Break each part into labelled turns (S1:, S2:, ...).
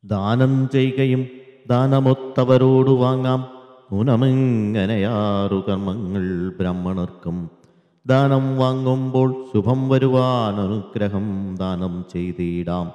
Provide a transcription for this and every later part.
S1: ദാനം ചെയ്യുകയും ദാനമൊത്തവരോടു വാങ്ങാം നൂനമിങ്ങനെയാറു കർമ്മങ്ങൾ ബ്രാഹ്മണർക്കും ദാനം വാങ്ങുമ്പോൾ ശുഭം വരുവാൻ അനുഗ്രഹം ദാനം ചെയ്തിടാം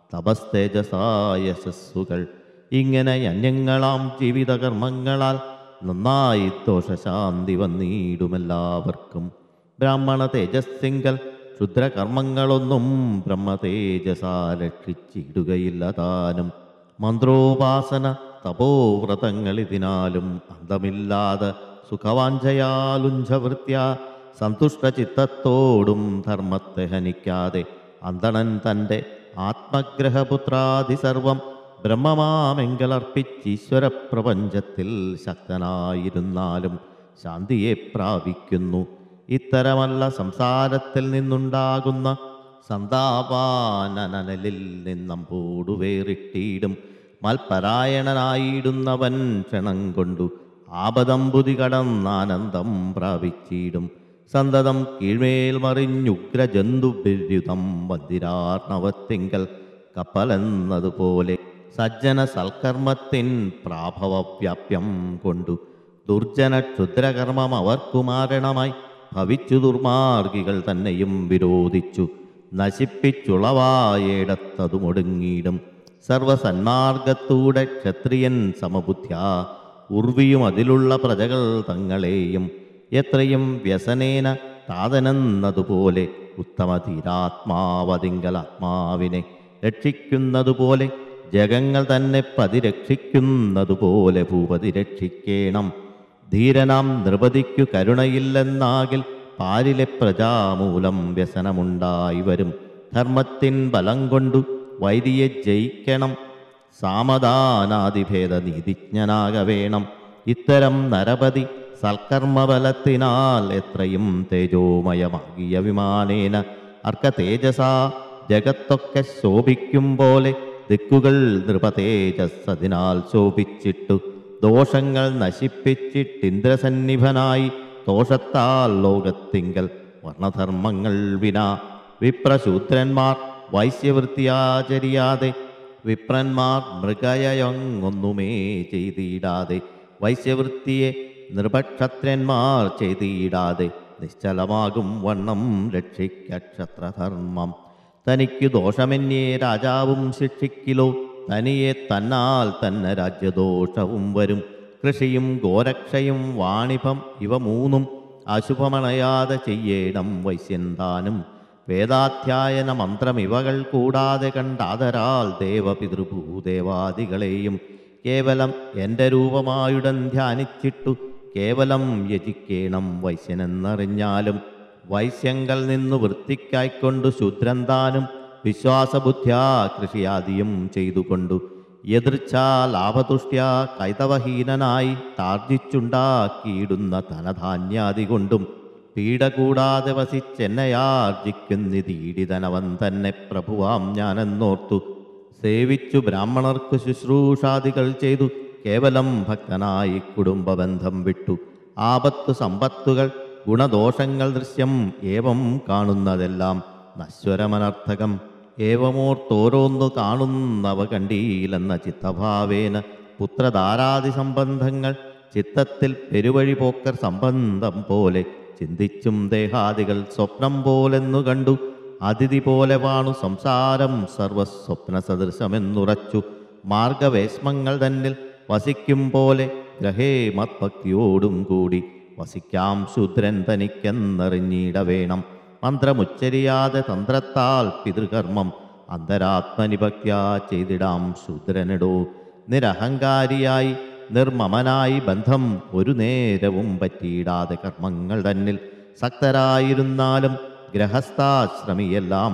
S1: തപസ്തേജസായശസ്സുകൾ ഇങ്ങനെ അന്യങ്ങളാം ജീവിതകർമ്മങ്ങളാൽ നന്നായി ദോഷശാന്തി വന്നിടുമെല്ലാവർക്കും ബ്രാഹ്മണ തേജസ്സിങ്കൽ ക്ഷുദ്രകർമ്മങ്ങളൊന്നും ബ്രഹ്മ തേജസാ രക്ഷിച്ചിടുകയില്ല താനും മന്ത്രോപാസന തപോവ്രതങ്ങൾ ഇതിനാലും അന്തമില്ലാതെ സുഖവാഞ്ചയാലുഞ്ചവൃത്യ സന്തുഷ്ടചിത്തത്തോടും ധർമ്മത്തെ ഹനിക്കാതെ അന്തണൻ തൻ്റെ ആത്മഗ്രഹപുത്രാദി സർവം ബ്രഹ്മമാമെങ്കലർപ്പിച്ചീശ്വര പ്രപഞ്ചത്തിൽ ശക്തനായിരുന്നാലും ശാന്തിയെ പ്രാപിക്കുന്നു ഇത്തരമല്ല സംസാരത്തിൽ നിന്നുണ്ടാകുന്ന സന്താപാനനലിൽ നിന്നമ്പോടു വേറിട്ടിടും മൽപരായണനായിടുന്നവൻ ക്ഷണം കൊണ്ടു ആപദംബുതി കടന്നാനന്ദം പ്രാപിച്ചിടും സന്തതം കീഴ്മേൽ മറിഞ്ഞുഗ്രജന്തുബിരുദം വന്ദിരാർണവത്തിങ്കൽ കപ്പലെന്നതുപോലെ സജ്ജന സൽക്കർമ്മത്തിൻ പ്രാഭവവ്യാപ്യം കൊണ്ടു ദുർജന ക്ഷുദ്രകർമ്മം അവർക്കു മാരണമായി ഭവിച്ചു ദുർമാർഗികൾ തന്നെയും വിരോധിച്ചു നശിപ്പിച്ചുളവായേടത്തതു മുടുങ്ങിയിടും സർവസന്മാർഗത്തൂടെ ക്ഷത്രിയൻ സമബുദ്ധ്യ ഉർവിയും അതിലുള്ള പ്രജകൾ തങ്ങളെയും എത്രയും വ്യസനേന താതനെന്നതുപോലെ ഉത്തമ ധീരാത്മാവതിങ്കൽ ആത്മാവിനെ രക്ഷിക്കുന്നതുപോലെ ജഗങ്ങൾ തന്നെ പ്രതിരക്ഷിക്കുന്നതുപോലെ ഭൂപതി രക്ഷിക്കേണം ധീരനാം നൃപതിക്കു കരുണയില്ലെന്നാകിൽ പാരിലെ പ്രജാമൂലം വ്യസനമുണ്ടായി വരും ധർമ്മത്തിൻ ബലം കൊണ്ടു വൈദിയെ ജയിക്കണം സാമദാനാദിഭേദ നീതിജ്ഞനാക വേണം ഇത്തരം നരപതി സൽക്കർമ്മബലത്തിനാൽ എത്രയും തേജോമയമാകിയ വിമാനേന അർക്ക തേജസ ജഗത്തൊക്കെ ശോഭിക്കും പോലെ ദിക്കുകൾ നൃപതേജസ്സതിനാൽ ശോഭിച്ചിട്ടു ദോഷങ്ങൾ നശിപ്പിച്ചിട്ടിന്ദ്രസന്നിഭനായി ദോഷത്താൽ ലോകത്തിങ്കൽ വർണ്ണധർമ്മങ്ങൾ വിനാ വിപ്രശൂദ്രന്മാർ വൈശ്യവൃത്തിയാചരിയാതെ വിപ്രന്മാർ മൃഗയയൊങ്ങൊന്നുമേ ചെയ്തിടാതെ വൈശ്യവൃത്തിയെ നൃപക്ഷത്രന്മാർ ചെയ്തിടാതെ നിശ്ചലമാകും വണ്ണം രക്ഷിക്കക്ഷത്രധർമ്മം തനിക്കു ദോഷമെന്നേ രാജാവും ശിക്ഷിക്കിലോ തനിയെ തന്നാൽ തന്നെ രാജ്യദോഷവും വരും കൃഷിയും ഗോരക്ഷയും വാണിഭം ഇവ മൂന്നും അശുഭമണയാതെ ചെയ്യേണം വൈശ്യന്താനും വേദാധ്യായന മന്ത്രം ഇവകൾ കൂടാതെ കണ്ടാതരാൽ ദേവപിതൃഭൂദേവാദികളെയും കേവലം എൻ്റെ രൂപമായുടൻ ധ്യാനിച്ചിട്ടു കേവലം യജിക്കേണം വൈശ്യനെന്നറിഞ്ഞാലും വൈശ്യങ്ങൾ നിന്നു വൃത്തിക്കായിക്കൊണ്ടു ശൂദ്രന്താനും വിശ്വാസബുദ്ധ്യാ കൃഷിയാദിയും ചെയ്തുകൊണ്ടു എതിർച്ചാ ലാഭതുഷ്ട്യാ കൈതവഹീനനായി ടാർജിച്ചുണ്ടാക്കിയിടുന്ന ധനധാന്യാദി കൊണ്ടും പീഡ കൂടാതെ വസിച്ചെന്നയാർജിക്കുന്നിതീടിതനവൻ തന്നെ പ്രഭുവാം ഞാനെന്നോർത്തു സേവിച്ചു ബ്രാഹ്മണർക്കു ശുശ്രൂഷാദികൾ ചെയ്തു കേവലം ഭക്തനായി കുടുംബബന്ധം വിട്ടു ആപത്തു സമ്പത്തുകൾ ഗുണദോഷങ്ങൾ ദൃശ്യം ഏവം കാണുന്നതെല്ലാം നശ്വരമനർത്ഥകം ഏവമോർത്തോരോന്നു കാണുന്നവ കണ്ടീലെന്ന ചിത്തഭാവേന പുത്രധാരാദി സംബന്ധങ്ങൾ ചിത്തത്തിൽ പെരുവഴി പോക്കർ സംബന്ധം പോലെ ചിന്തിച്ചും ദേഹാദികൾ സ്വപ്നം പോലെന്നു കണ്ടു അതിഥി പോലെ വാണു സംസാരം സർവസ്വപ്ന സദൃശമെന്നുറച്ചു മാർഗവേശ്മങ്ങൾ തന്നിൽ വസിക്കും പോലെ ഗ്രഹേ മത്ഭക്തിയോടും കൂടി വസിക്കാം ശൂദ്രൻ തനിക്കെന്നറിഞ്ഞിട വേണം മന്ത്രമുച്ചരിയാതെ തന്ത്രത്താൽ പിതൃകർമ്മം അന്തരാത്മനിഭക്ത്യാ ചെയ്തിടാം ശൂദ്രനിടോ നിരഹങ്കാരിയായി നിർമ്മമനായി ബന്ധം ഒരു നേരവും പറ്റിയിടാതെ കർമ്മങ്ങൾ തന്നിൽ സക്തരായിരുന്നാലും ഗ്രഹസ്ഥാശ്രമിയെല്ലാം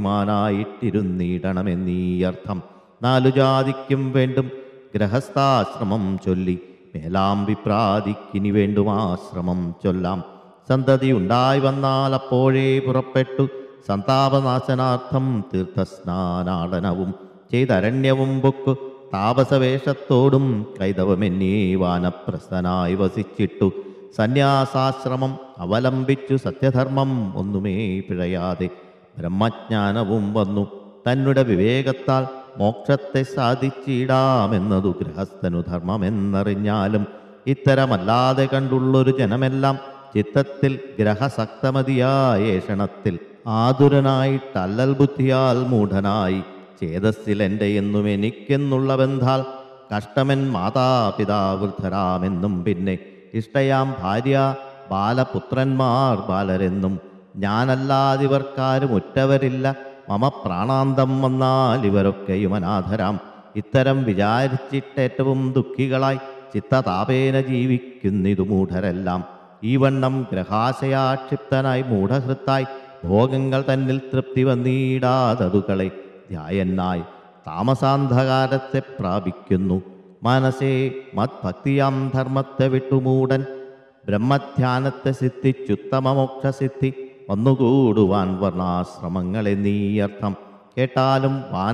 S1: ഭക്തിമാനായിട്ടിരുന്നിടണമെന്നീ അർത്ഥം നാലു ജാതിക്കും വേണ്ടും ഗ്രഹസ്ഥാശ്രമം ചൊല്ലി മേലാം വിപ്രാതിക്കിനി വേണ്ടും ആശ്രമം ചൊല്ലാം സന്തതി ഉണ്ടായി വന്നാൽ അപ്പോഴേ പുറപ്പെട്ടു സന്താപനാശനാർത്ഥം തീർത്ഥസ്നാനാടനവും ചെയ്തരണ്യവും പൊക്കു താപസവേഷത്തോടും കൈതവമെന്നീ വാനപ്രസ്ഥനായി വസിച്ചിട്ടു സന്യാസാശ്രമം അവലംബിച്ചു സത്യധർമ്മം ഒന്നുമേ പിഴയാതെ ബ്രഹ്മജ്ഞാനവും വന്നു തന്നുടെ വിവേകത്താൽ മോക്ഷത്തെ സാധിച്ചിടാമെന്നതു ഗൃഹസ്ഥനു ധർമ്മമെന്നറിഞ്ഞാലും ഇത്തരമല്ലാതെ കണ്ടുള്ളൊരു ജനമെല്ലാം ചിത്തത്തിൽ ഗ്രഹസക്തമതിയായ ഏഷണത്തിൽ ആതുരനായിട്ടല്ലൽ ബുദ്ധിയാൽ മൂഢനായി ചേതസ്സിൽ എൻ്റെ എന്നും എനിക്കെന്നുള്ള ബന്ധാൽ കഷ്ടമൻ മാതാപിതാ വൃദ്ധരാമെന്നും പിന്നെ ഇഷ്ടയാം ഭാര്യ ബാലപുത്രന്മാർ ബാലരെന്നും ഞാനല്ലാതിവർക്കാരും ഉറ്റവരില്ല മമ പ്രാണാന്തം വന്നാൽ ഇവരൊക്കെയും അനാഥരാം ഇത്തരം വിചാരിച്ചിട്ടേറ്റവും ദുഃഖികളായി ചിത്തതാപേന ജീവിക്കുന്നിതു മൂഢരെല്ലാം ഈ വണ്ണം ഗ്രഹാശയാക്ഷിപ്തനായി മൂഢഹൃത്തായി ഭോഗങ്ങൾ തന്നിൽ തൃപ്തി വന്നിടാതതുകളെ ധ്യായന്നായി താമസാന്ധകാരത്തെ പ്രാപിക്കുന്നു മനസ്സേ മത്ഭക്തിയാം ധർമ്മത്തെ വിട്ടുമൂടൻ ബ്രഹ്മധ്യാനത്തെ സിദ്ധിച്ചുത്തമമോക്ഷസിദ്ധി വന്നുകൂടുവാൻ വർണ്ണാശ്രമങ്ങളെ നീയർത്ഥം കേട്ടാലും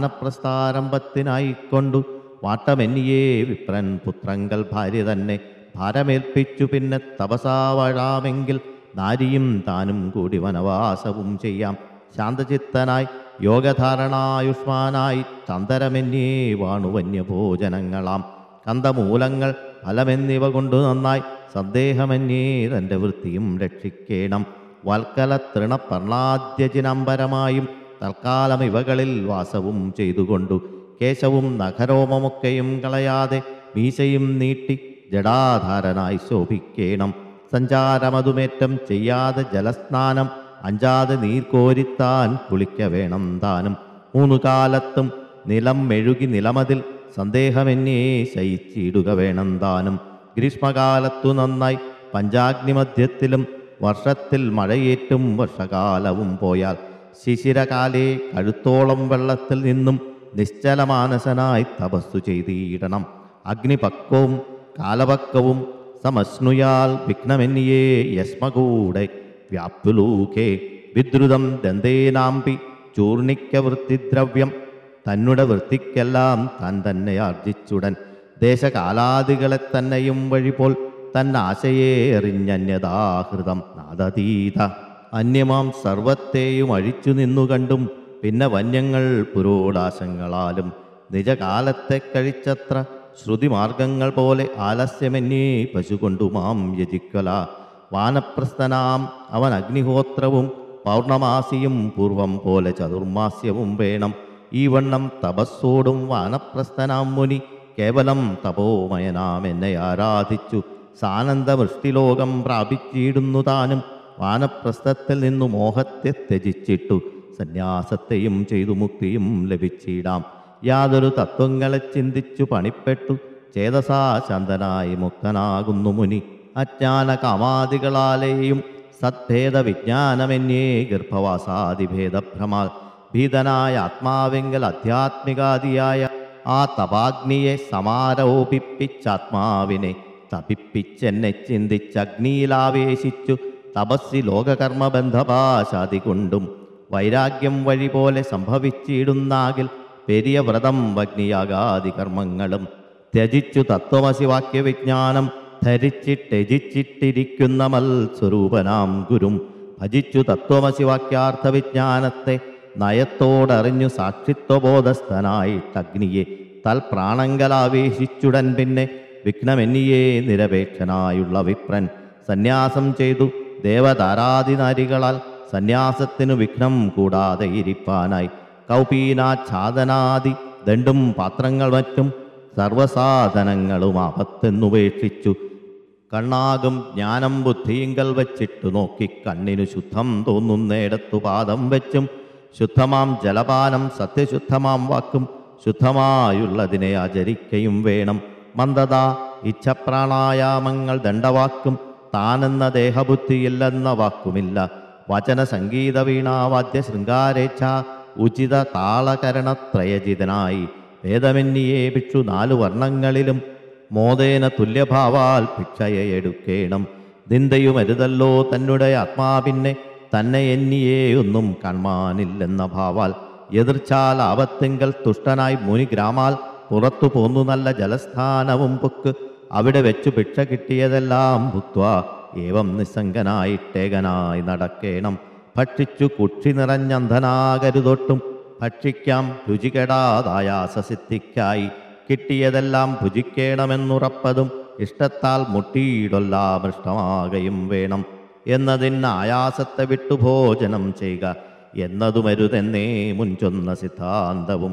S1: വാനപ്രസ്ഥാരംഭത്തിനായിക്കൊണ്ടു വാട്ടമെന്നിയേ വിപ്രൻ പുത്രങ്കൽ ഭാര്യ തന്നെ ഭാരമേൽപ്പിച്ചു പിന്നെ തപസാ വാഴാമെങ്കിൽ നാരിയും താനും കൂടി വനവാസവും ചെയ്യാം ശാന്തചിത്തനായി യോഗധാരണായുഷ്മാനായി ചന്ദരമെന്നേ വാണു വന്യഭോജനങ്ങളാം കന്തമൂലങ്ങൾ ഫലമെന്നിവ കൊണ്ടു നന്നായി സന്ദേഹമെന്നേ തൻ്റെ വൃത്തിയും രക്ഷിക്കേണം വൽക്കല തൃണപർണാദ്യചിനംബരമായും തൽക്കാലം ഇവകളിൽ വാസവും ചെയ്തുകൊണ്ടു കേശവും നഖരോമമൊക്കെയും കളയാതെ മീശയും നീട്ടി ജടാധാരനായി ശോഭിക്കേണം സഞ്ചാരമതുമേറ്റം ചെയ്യാതെ ജലസ്നാനം അഞ്ചാതെ നീർക്കോരിത്താൻ കുളിക്ക വേണം താനും മൂന്നു കാലത്തും നിലം മെഴുകി നിലമതിൽ സന്ദേഹമെന്നേ ശയിച്ചിടുക വേണം താനും ഗ്രീഷ്മകാലത്തു നന്നായി പഞ്ചാഗ്നിമധ്യത്തിലും വർഷത്തിൽ മഴയേറ്റും വർഷകാലവും പോയാൽ ശിശിരകാലേ കഴുത്തോളം വെള്ളത്തിൽ നിന്നും നിശ്ചലമാനസനായി തപസ്സു ചെയ്തിടണം അഗ്നിപക്വവും കാലപക്വവും സമശ്നുയാൽ വിഘ്നമെന്നിയേ യസ്മകൂടെ വ്യാപ്തുലൂകേ വിദ്രുതം ദന്തേനാമ്പി ചൂർണിക്ക വൃത്തിദ്രവ്യം തന്നുടെ വൃത്തിക്കെല്ലാം താൻ തന്നെ ആർജിച്ചുടൻ ദേശകാലാദികളെ തന്നെയും വഴിപോൽ തന്നാശയെ എറിഞ്ഞന്യതാഹൃതം നാദതീത അന്യമാം സർവത്തെയും അഴിച്ചു നിന്നു കണ്ടും പിന്നെ വന്യങ്ങൾ പുരോടാശങ്ങളാലും നിജകാലത്തെ കഴിച്ചത്ര ശ്രുതിമാർഗങ്ങൾ പോലെ ആലസ്യമെന്നേ പശു കൊണ്ടു മാം യജിക്കല വാനപ്രസ്ഥനാം അവൻ അഗ്നിഹോത്രവും പൗർണമാസിയും പൂർവം പോലെ ചതുർമാസ്യവും വേണം ഈ വണ്ണം തപസ്സോടും വാനപ്രസ്ഥനാം മുനി കേവലം തപോമയനാം എന്നെ ആരാധിച്ചു സാനന്ദവൃഷ്ടിലോകം പ്രാപിച്ചിടുന്നു താനും വാനപ്രസ്ഥത്തിൽ നിന്നു മോഹത്തെ ത്യജിച്ചിട്ടു സന്യാസത്തെയും ചെയ്തു മുക്തിയും ലഭിച്ചിടാം യാതൊരു തത്വങ്ങളെ ചിന്തിച്ചു പണിപ്പെട്ടു ചേതസാ ശാന്തനായി മുക്തനാകുന്നു മുനി അജ്ഞാന കാമാദികളാലെയും സദ്ഭേദ വിജ്ഞാനമെന്നേ ഗർഭവാസാദിഭേദഭ്രമാൽ ഭീതനായ ആത്മാവെങ്കിൽ ആധ്യാത്മികാദിയായ ആ തപാഗ്നിയെ സമാരോപിപ്പിച്ചാത്മാവിനെ തപിപ്പിച്ചെന്നെ ചിന്തിച്ചഗ്നിയിലാവേശിച്ചു തപസ്സി ലോകകർമ്മബന്ധപാശാതി കൊണ്ടും വൈരാഗ്യം വഴി പോലെ സംഭവിച്ചിടുന്നാകിൽ പെരിയ വ്രതം വഗ്നിയാകാദി കർമ്മങ്ങളും ത്യജിച്ചു തത്വമസി വാക്യവിജ്ഞാനം ധരിച്ചിട്ടജിച്ചിട്ടിരിക്കുന്ന മൽസ്വരൂപനാം ഗുരും ഭജിച്ചു തത്വമസി വാക്യാർത്ഥ വിജ്ഞാനത്തെ നയത്തോടറിഞ്ഞു സാക്ഷിത്വബോധസ്ഥനായിട്ടഗ്നിയെ തൽപ്രാണങ്കലാവേശിച്ചുടൻ പിന്നെ വിഘ്നമെന്നിയേ നിരപേക്ഷനായുള്ള വിപ്രൻ സന്യാസം ചെയ്തു ദേവതാരാദിനാരികളാൽ സന്യാസത്തിനു വിഘ്നം കൂടാതെ ഇരിപ്പാനായി കൗപീനാച്ഛാദനാദി ദണ്ടും പാത്രങ്ങൾ മറ്റും സർവസാധനങ്ങളും ആപത്തെന്നുപേക്ഷിച്ചു കണ്ണാകും ജ്ഞാനം ബുദ്ധിയിങ്കൽ വച്ചിട്ടു നോക്കി കണ്ണിനു ശുദ്ധം തോന്നുന്നിടത്തു പാദം വെച്ചും ശുദ്ധമാം ജലപാനം സത്യശുദ്ധമാം വാക്കും ശുദ്ധമായുള്ളതിനെ ആചരിക്കയും വേണം മന്ദത ഇച്ഛപ്രാണായാമങ്ങൾ ദണ്ഡവാക്കും താനെന്ന ദേഹബുദ്ധിയില്ലെന്ന വാക്കുമില്ല വചന സംഗീത വീണാവാദ്യ ശൃംഗാരേച്ഛ ഉചിത താളകരണത്രയജിതനായി വേദമെന്നിയെ ഭിക്ഷു നാലു വർണ്ണങ്ങളിലും മോദേന തുല്യഭാവാൽ ഭിക്ഷയെ എടുക്കേണം നിന്ദയുമരുതല്ലോ തന്നുടെ ആത്മാവിനെ തന്നെ എന്നിയെ ഒന്നും കാൺമാനില്ലെന്ന ഭാവാൽ എതിർച്ചാൽ ആപത്തിങ്കൽ തുഷ്ടനായി മുനിഗ്രാമാൽ പുറത്തു പോന്നു നല്ല ജലസ്ഥാനവും പൊക്ക് അവിടെ വെച്ചു ഭിക്ഷ കിട്ടിയതെല്ലാം ഭുക്വ ഏവം നിസ്സംഗനായിട്ടേകനായി നടക്കേണം ഭക്ഷിച്ചു കുക്ഷി നിറഞ്ഞന്ധനാകരുതൊട്ടും ഭക്ഷിക്കാം രുചികെടാതായാസസിദ്ധിക്കായി കിട്ടിയതെല്ലാം ഭുജിക്കേണമെന്നുറപ്പതും ഇഷ്ടത്താൽ മുട്ടിയിടൊല്ലാം ഇഷ്ടമാകയും വേണം എന്നതിന് ആയാസത്തെ വിട്ടു ഭോജനം ചെയ്യുക എന്നതുമരുതെന്നേ മുൻചൊന്ന സിദ്ധാന്തവും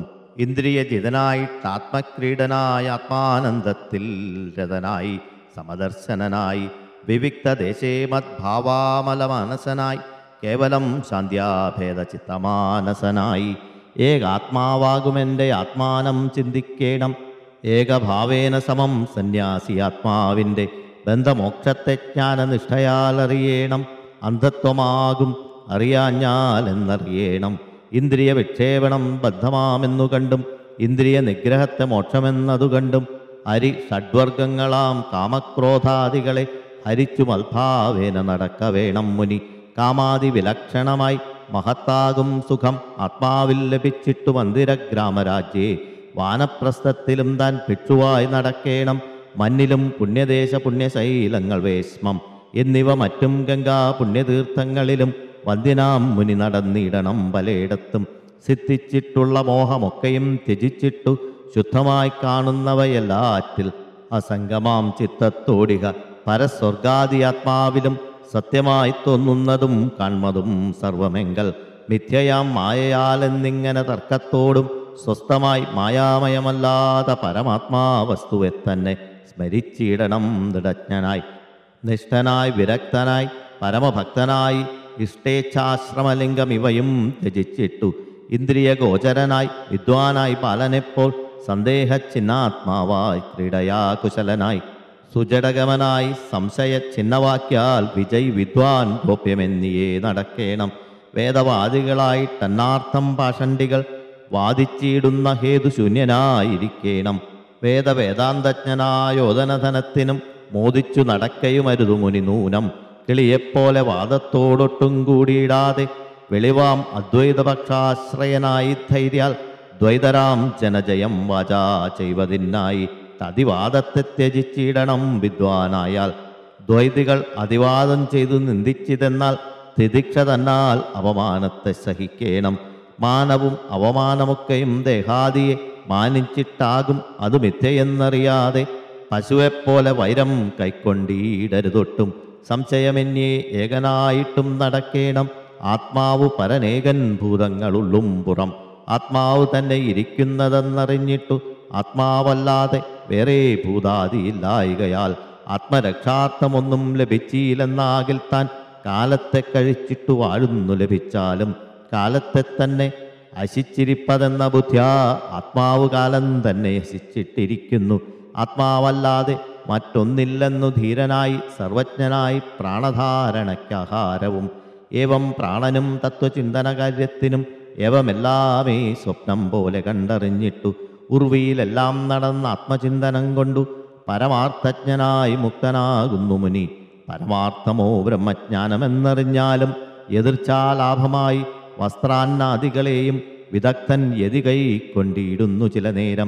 S1: ഇന്ദ്രിയജിതനായിട്ടാത്മക്രീഡനായ ആത്മാനന്ദത്തിൽ രതനായി സമദർശനനായി വിവിക്ത ദേശേ മദ്ഭാവാമലമാനസനായി കേവലം ശാന്ത്യാഭേദ ചിത്തമാനസനായി ഏകാത്മാവാകുമെൻ്റെ ആത്മാനം ചിന്തിക്കേണം ഏകഭാവേന സമം സന്യാസി ആത്മാവിൻ്റെ ബന്ധമോക്ഷത്തെ ജ്ഞാനനിഷ്ഠയാൽ അറിയണം അന്ധത്വമാകും അറിയാഞ്ഞാൽ എന്നറിയണം ഇന്ദ്രിയ വിക്ഷേപണം ബദ്ധമാമെന്നു കണ്ടും ഇന്ദ്രിയ നിഗ്രഹത്തെ മോക്ഷമെന്നതു കണ്ടും ഹരി ഷഡ്വർഗങ്ങളാം കാമക്രോധാദികളെ ഹരിച്ചു മൽഭാവേന നടക്ക വേണം മുനി കാമാതി വിലക്ഷണമായി മഹത്താകും സുഖം ആത്മാവിൽ ലഭിച്ചിട്ടു മന്ദിരഗ്രാമരാജ്യേ വാനപ്രസ്ഥത്തിലും താൻ ഭിക്ഷുവായി നടക്കേണം മഞ്ഞിലും പുണ്യദേശ പുണ്യശൈലങ്ങൾ വേശ്മം എന്നിവ മറ്റും ഗംഗാ പുണ്യതീർത്ഥങ്ങളിലും വന്ദിനാം മുനി നടന്നിടണം പലയിടത്തും സിദ്ധിച്ചിട്ടുള്ള മോഹമൊക്കെയും ത്യജിച്ചിട്ടു ശുദ്ധമായി കാണുന്നവയെല്ലാറ്റിൽ അസംഗമാം ചിത്തത്തോടിക പരസ്വർഗാദി ആത്മാവിലും സത്യമായി തോന്നുന്നതും കാൺമതും സർവമെങ്കൽ മിഥ്യയാം മായയാലെന്നിങ്ങനെ തർക്കത്തോടും സ്വസ്ഥമായി മായാമയമല്ലാത്ത പരമാത്മാവസ്തുവെ തന്നെ സ്മരിച്ചിടണം ദൃഢജ്ഞനായി നിഷ്ഠനായി വിരക്തനായി പരമഭക്തനായി ഇഷ്ടേച്ഛാശ്രമലിംഗം ഇവയും ത്യജിച്ചിട്ടു ഇന്ദ്രിയ ഗോചരനായി വിദ്വാനായി ബാലനെപ്പോൾ സന്ദേഹചിന്നാത്മാവായി ക്രീഡയാ കുശലനായി സുജടഗമനായി സംശയ ചിഹ്നവാക്യാൽ വിജയ് വിദ്വാൻ ഗോപ്യമെന്നിയേ നടക്കേണം വേദവാദികളായി തന്നാർത്ഥം പാഷണ്ടികൾ വാദിച്ചിടുന്ന ഹേതുശൂന്യനായിരിക്കേണം വേദവേദാന്തജ്ഞനായോധനധനത്തിനും മോദിച്ചു നടക്കയുമരുതു മുനി നൂനം കിളിയെപ്പോലെ വാദത്തോടൊട്ടും കൂടിയിടാതെ വെളിവാം അദ്വൈതപക്ഷാശ്രയനായി ധൈര്യാൽ ദ്വൈതരാം ജനജയം വാചാ ചെയ്വതിനായി തതിവാദത്തെ ത്യജിച്ചിടണം വിദ്വാനായാൽ ദ്വൈതികൾ അതിവാദം ചെയ്തു നിന്ദിച്ചിതെന്നാൽ തിദിക്ഷ തന്നാൽ അപമാനത്തെ സഹിക്കേണം മാനവും അവമാനമൊക്കെയും ദേഹാദിയെ മാനിച്ചിട്ടാകും അത് മിഥ്യയെന്നറിയാതെ പശുവെപ്പോലെ വൈരം കൈക്കൊണ്ടിടരുതൊട്ടും സംശയമെന്നേ ഏകനായിട്ടും നടക്കേണം ആത്മാവ് പരനേകൻ ഭൂതങ്ങളുള്ളും പുറം ആത്മാവ് തന്നെ ഇരിക്കുന്നതെന്നറിഞ്ഞിട്ടു ആത്മാവല്ലാതെ വേറെ ഭൂതാദിയില്ലായികയാൽ ആത്മരക്ഷാർത്ഥമൊന്നും ലഭിച്ചില്ലെന്നാകിൽ താൻ കാലത്തെ കഴിച്ചിട്ടു വാഴുന്നു ലഭിച്ചാലും കാലത്തെ തന്നെ അശിച്ചിരിപ്പതെന്ന ബുദ്ധ്യാ ആത്മാവ് കാലം തന്നെ അശിച്ചിട്ടിരിക്കുന്നു ആത്മാവല്ലാതെ മറ്റൊന്നില്ലെന്നു ധീരനായി സർവജ്ഞനായി പ്രാണധാരണയ്ക്കാഹാരവും ഏവം പ്രാണനും തത്വചിന്തന കാര്യത്തിനും ഏവമെല്ലാമേ സ്വപ്നം പോലെ കണ്ടറിഞ്ഞിട്ടു ഉർവിയിലെല്ലാം നടന്ന ആത്മചിന്തനം കൊണ്ടു പരമാർത്ഥജ്ഞനായി മുക്തനാകുന്നു മുനി പരമാർത്ഥമോ ബ്രഹ്മജ്ഞാനമെന്നറിഞ്ഞാലും എതിർച്ചാലാഭമായി വസ്ത്രാന്നാദികളെയും വിദഗ്ധൻ യതി കൈക്കൊണ്ടിടുന്നു ചില നേരം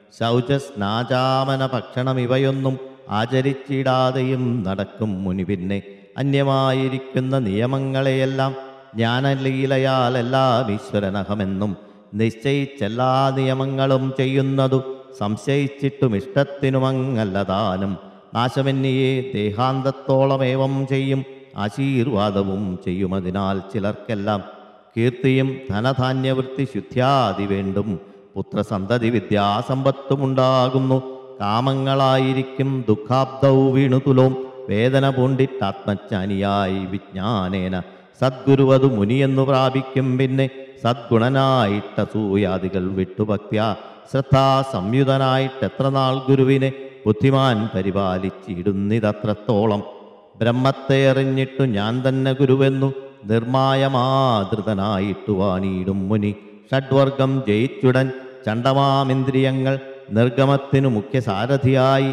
S1: ശൗചസ്നാചാമന ഭക്ഷണം ഇവയൊന്നും ആചരിച്ചിടാതെയും നടക്കും മുനി പിന്നെ അന്യമായിരിക്കുന്ന നിയമങ്ങളെയെല്ലാം ജ്ഞാനലീലയാൽ എല്ലാം ഈശ്വരനഹമെന്നും നിശ്ചയിച്ചെല്ലാ നിയമങ്ങളും ചെയ്യുന്നതു സംശയിച്ചിട്ടും ഇഷ്ടത്തിനുമങ്ങല്ലതാനും നാശമെന്നിയെ ദേഹാന്തത്തോളമേവം ചെയ്യും ആശീർവാദവും ചെയ്യുമതിനാൽ ചിലർക്കെല്ലാം കീർത്തിയും ധനധാന്യവൃത്തി ശുദ്ധ്യാദി വേണ്ടും പുത്രസന്തതി വിദ്യാസമ്പത്തുമുണ്ടാകുന്നു കാമങ്ങളായിരിക്കും ദുഃഖാബ്ദൗ വീണുതുലോം വേദന പൂണ്ടിട്ടാത്മജ്ഞാനിയായി വിജ്ഞാനേന സദ്ഗുരുവതു മുനിയെന്നു പ്രാപിക്കും പിന്നെ സദ്ഗുണനായിട്ട സൂയാദികൾ വിട്ടുഭക്ത്യ ശ്രദ്ധാ സംയുതനായിട്ടെത്ര നാൾ ഗുരുവിനെ ബുദ്ധിമാൻ പരിപാലിച്ചിടുന്നിതത്രത്തോളം ബ്രഹ്മത്തെ അറിഞ്ഞിട്ടു ഞാൻ തന്നെ ഗുരുവെന്നു നിർമായമാതൃതനായിട്ടു വാണിയിടും മുനി ഷഡ്വർഗം ജയിച്ചുടൻ ചണ്ടമാമിന്ദ്രിയങ്ങൾ നിർഗമത്തിനു മുഖ്യ സാരഥിയായി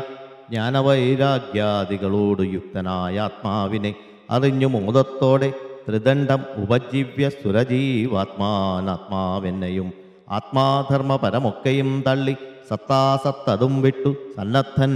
S1: ജ്ഞാനവൈരാഗ്യാദികളോട് യുക്തനായ ആത്മാവിനെ അറിഞ്ഞു മോദത്തോടെ ത്രിദണ്ഡം ഉപജീവ്യ സുരജീവാത്മാനാത്മാവെന്നെയും ആത്മാധർമ്മ പരമൊക്കെയും തള്ളി സത്താസത്തതും വിട്ടു സന്നദ്ധൻ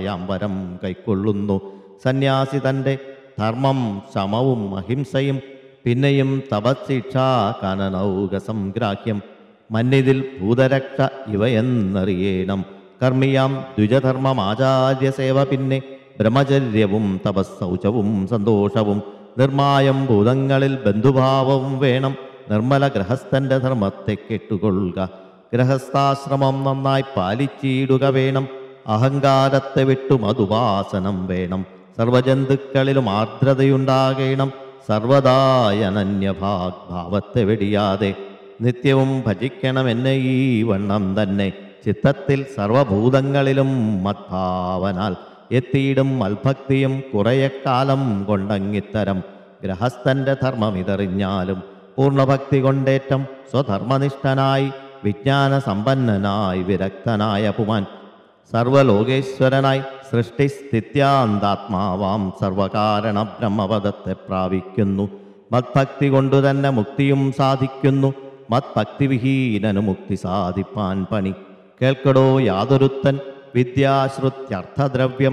S1: പക്വകാശായാംബരം കൈക്കൊള്ളുന്നു സന്യാസി തൻ്റെ ധർമ്മം ശമവും അഹിംസയും പിന്നെയും തപശിക്ഷ കനനൗക സംഗ്രാഹ്യം മന്നിതിൽ ഭൂതരക്ഷ ഇവയെന്നറിയേണം കർമ്മിയാം ദ്വിജധർമ്മമാചാര്യ സേവ പിന്നെ ബ്രഹ്മചര്യവും തപസ്സൗചവും സന്തോഷവും നിർമായം ഭൂതങ്ങളിൽ ബന്ധുഭാവവും വേണം നിർമ്മല ഗൃഹസ്ഥന്റെ ധർമ്മത്തെ കെട്ടുകൊള്ളുക ഗൃഹസ്ഥാശ്രമം നന്നായി പാലിച്ചിടുക വേണം അഹങ്കാരത്തെ വിട്ടു മധുവാസനം വേണം സർവജന്തുക്കളിലും ആർദ്രതയുണ്ടാകണം സർവദായനന്യഭാഗ്ഭാവത്തെ വെടിയാതെ നിത്യവും ഭജിക്കണം എന്നെ ഈ വണ്ണം തന്നെ ചിത്തത്തിൽ സർവഭൂതങ്ങളിലും മദ്ഭാവനാൽ എത്തിയിടും മൽഭക്തിയും കുറേക്കാലം കൊണ്ടങ്ങിത്തരം ഗൃഹസ്ഥന്റെ ധർമ്മമിതറിഞ്ഞാലും പൂർണ്ണഭക്തി കൊണ്ടേറ്റം സ്വധർമ്മനിഷ്ഠനായി വിജ്ഞാന സമ്പന്നനായി വിരക്തനായ പുമാൻ സർവലോകേശ്വരനായി സൃഷ്ടിസ്ഥിത്യാന്താത്മാവാം സർവകാരണ ബ്രഹ്മപദത്തെ പ്രാപിക്കുന്നു മത്ഭക്തി കൊണ്ടു തന്നെ മുക്തിയും സാധിക്കുന്നു മത്ഭക്തിവിഹീനനു മുക്തി സാധിപ്പാൻ പണി കേൾക്കടോ യാതൊരുത്തൻ വിദ്യാശ്രുത്യർത്ഥദ്രവ്യം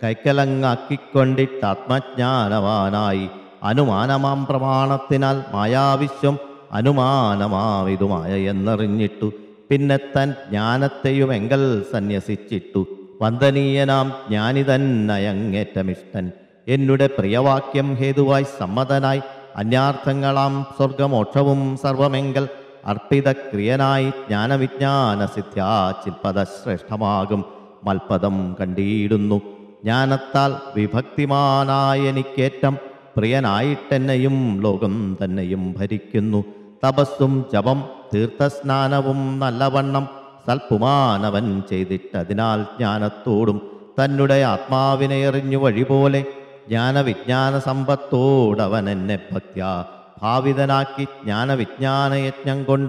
S1: കൈക്കലങ്ങാക്കിക്കൊണ്ടിട്ടാത്മജ്ഞാനവാനായി അനുമാനമാം പ്രമാണത്തിനാൽ മായാവിശ്വം അനുമാനമാവിതുമായ എന്നറിഞ്ഞിട്ടു പിന്നെ തൻ ജ്ഞാനത്തെയുമെങ്കൽ സന്യസിച്ചിട്ടു വന്ദനീയനാം ജ്ഞാനിതന്നയങ്ങേറ്റമിഷ്ടൻ എന്നുടെ പ്രിയവാക്യം ഹേതുവായി സമ്മതനായി അന്യാർത്ഥങ്ങളാം സ്വർഗമോക്ഷവും സർവമെങ്കൽ അർപ്പിത ക്രിയനായി ജ്ഞാനവിജ്ഞാന സിദ്ധ്യാ ചിൽപദ ശ്രേഷ്ഠമാകും മൽപദം കണ്ടിടുന്നു ജ്ഞാനത്താൽ വിഭക്തിമാനായ എനിക്കേറ്റം പ്രിയനായിട്ടെന്നെയും ലോകം തന്നെയും ഭരിക്കുന്നു തപസ്സും ജപം തീർത്ഥസ്നാനവും നല്ലവണ്ണം സൽപുമാനവൻ ചെയ്തിട്ടതിനാൽ ജ്ഞാനത്തോടും തന്നെ ആത്മാവിനെ എറിഞ്ഞു വഴിപോലെ ജ്ഞാനവിജ്ഞാന സമ്പത്തോടവൻ എന്നെ ഭക്ത്യാ ഭാവിതനാക്കി ജ്ഞാനവിജ്ഞാന യജ്ഞം കൊണ്ടു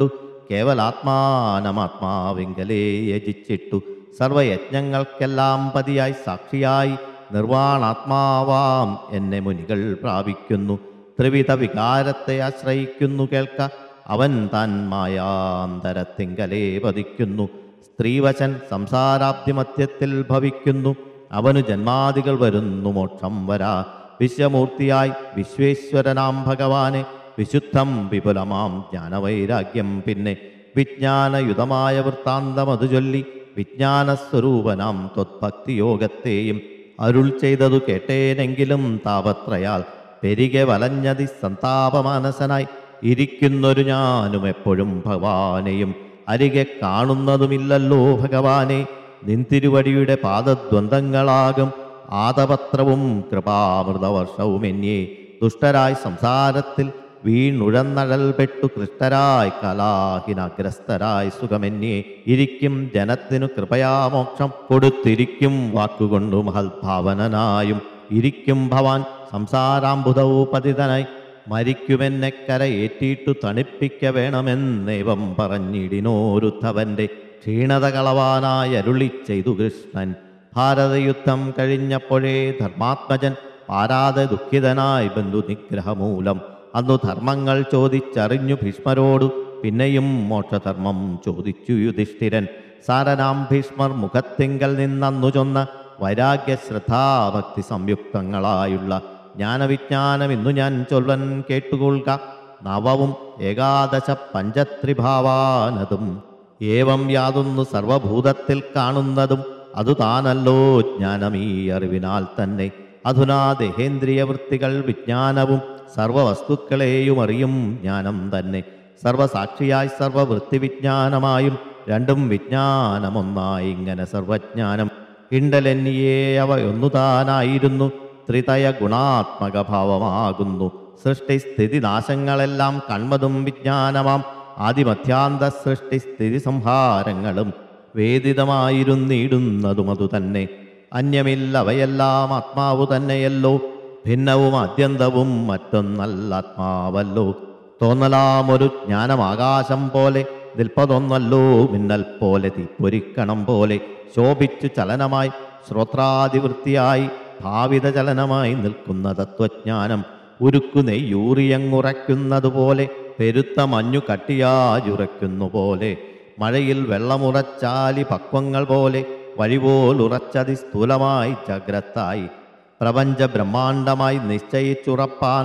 S1: കേവലാത്മാനമാത്മാവിങ്കലേ യജിച്ചിട്ടു സർവയജ്ഞങ്ങൾക്കെല്ലാം പതിയായി സാക്ഷിയായി നിർവാണാത്മാവാം എന്നെ മുനികൾ പ്രാപിക്കുന്നു ത്രിവിധ വികാരത്തെ ആശ്രയിക്കുന്നു കേൾക്ക അവൻ താൻ മായാന്തരത്തിങ്കലേ പതിക്കുന്നു സ്ത്രീവശൻ സംസാരാബ്ദി മധ്യത്തിൽ ഭവിക്കുന്നു അവനു ജന്മാദികൾ വരുന്നു മോക്ഷം വരാ വിശ്വമൂർത്തിയായി വിശ്വേശ്വരനാം ഭഗവാനെ വിശുദ്ധം വിപുലമാം ജ്ഞാനവൈരാഗ്യം പിന്നെ വിജ്ഞാനയുതമായ വൃത്താന്തമതു ചൊല്ലി വിജ്ഞാനസ്വരൂപനാം ത്വത്ഭക്തിയോഗത്തെയും അരുൾ ചെയ്തതു കേട്ടേനെങ്കിലും താപത്രയാൽ പെരികെ വലഞ്ഞതി സന്താപമാനസനായി ഇരിക്കുന്നൊരു ഞാനും എപ്പോഴും ഭഗവാനെയും അരികെ കാണുന്നതുമില്ലല്ലോ ഭഗവാനെ നിന്തിരുവടിയുടെ പാദദ്വന്ദ്ങ്ങളാകും ആദപത്രവും കൃപാമൃതവർഷവും എന്നേ ദുഷ്ടരായി സംസാരത്തിൽ വീണുഴന്നഴൽ പെട്ടു കൃഷ്ടരായി കലാഹിനഗ്രസ്തരായി സുഖമെന്നേ ഇരിക്കും ജനത്തിനു കൃപയാമോക്ഷം കൊടുത്തിരിക്കും വാക്കുകൊണ്ടു മഹൽഭാവനനായും ഇരിക്കും ഭവാൻ സംസാരാംബുധവൂ പതിതനായി മരിക്കുമെന്നെ കരയേറ്റിട്ടു തണിപ്പിക്ക വേണമെന്നേവം പറഞ്ഞിടിനോരുദ്ധവന്റെ ക്ഷീണത കളവാനായി അരുളി ചെയ്തു കൃഷ്ണൻ ഭാരതയുദ്ധം കഴിഞ്ഞപ്പോഴേ ധർമാത്മജൻ പാരാതെ ദുഃഖിതനായി ബന്ധു നിഗ്രഹമൂലം അന്നു ധർമ്മങ്ങൾ ചോദിച്ചറിഞ്ഞു ഭീഷ്മരോടു പിന്നെയും മോക്ഷധർമ്മം ചോദിച്ചു യുധിഷ്ഠിരൻ സാരനാം ഭീഷ്മർ മുഖത്തിങ്കൽ നിന്നന്നു ചൊന്ന വൈരാഗ്യ ശ്രദ്ധാഭക്തി സംയുക്തങ്ങളായുള്ള ജ്ഞാനവിജ്ഞാനം ഇന്നു ഞാൻ ചൊല്ലൻ കേട്ടുകൊള്ളുക നവവും ഏകാദശ പഞ്ചത്രിഭാവാനതും ഏവം യാതൊന്നു സർവഭൂതത്തിൽ കാണുന്നതും അതു താനല്ലോ ജ്ഞാനമീ അറിവിനാൽ തന്നെ അധുനാ ദേഹേന്ദ്രിയ വൃത്തികൾ വിജ്ഞാനവും സർവവസ്തുക്കളെയും അറിയും ജ്ഞാനം തന്നെ സർവസാക്ഷിയായി സർവവൃത്തി വിജ്ഞാനമായും രണ്ടും വിജ്ഞാനമൊന്നായി ഇങ്ങനെ സർവജ്ഞാനം കിണ്ടലെന്നിയേ അവ ഒന്നു താനായിരുന്നു ത്രിതയ ഗുണാത്മക ഭാവമാകുന്നു സൃഷ്ടി സ്ഥിതി നാശങ്ങളെല്ലാം കൺമതും വിജ്ഞാനമാം ആദിമധ്യാന്ത സൃഷ്ടി സ്ഥിതി സംഹാരങ്ങളും വേദിതമായിരുന്നിടുന്നതും അതുതന്നെ അന്യമില്ലവയെല്ലാം ആത്മാവു തന്നെയല്ലോ ഭിന്നവും അത്യന്തവും മറ്റൊന്നല്ല ആത്മാവല്ലോ തോന്നലാമൊരു ജ്ഞാനമാകാശം പോലെ നിൽപ്പതൊന്നല്ലോ മിന്നൽ പോലെ തീപ്പൊരിക്കണം പോലെ ശോഭിച്ചു ചലനമായി ശ്രോത്രാതിവൃത്തിയായി ഭാവിത ചലനമായി നിൽക്കുന്ന തത്വജ്ഞാനം ഉരുക്കു നെയ്യൂറിയങ്ങുറയ്ക്കുന്നതുപോലെ പെരുത്ത മഞ്ഞു കട്ടിയായുറയ്ക്കുന്നു പോലെ മഴയിൽ വെള്ളമുറച്ചാലി പക്വങ്ങൾ പോലെ വഴിപോലുറച്ചതി സ്ഥൂലമായി ജഗ്രത്തായി പ്രപഞ്ച ബ്രഹ്മാണ്ടമായി നിശ്ചയിച്ചുറപ്പാനായി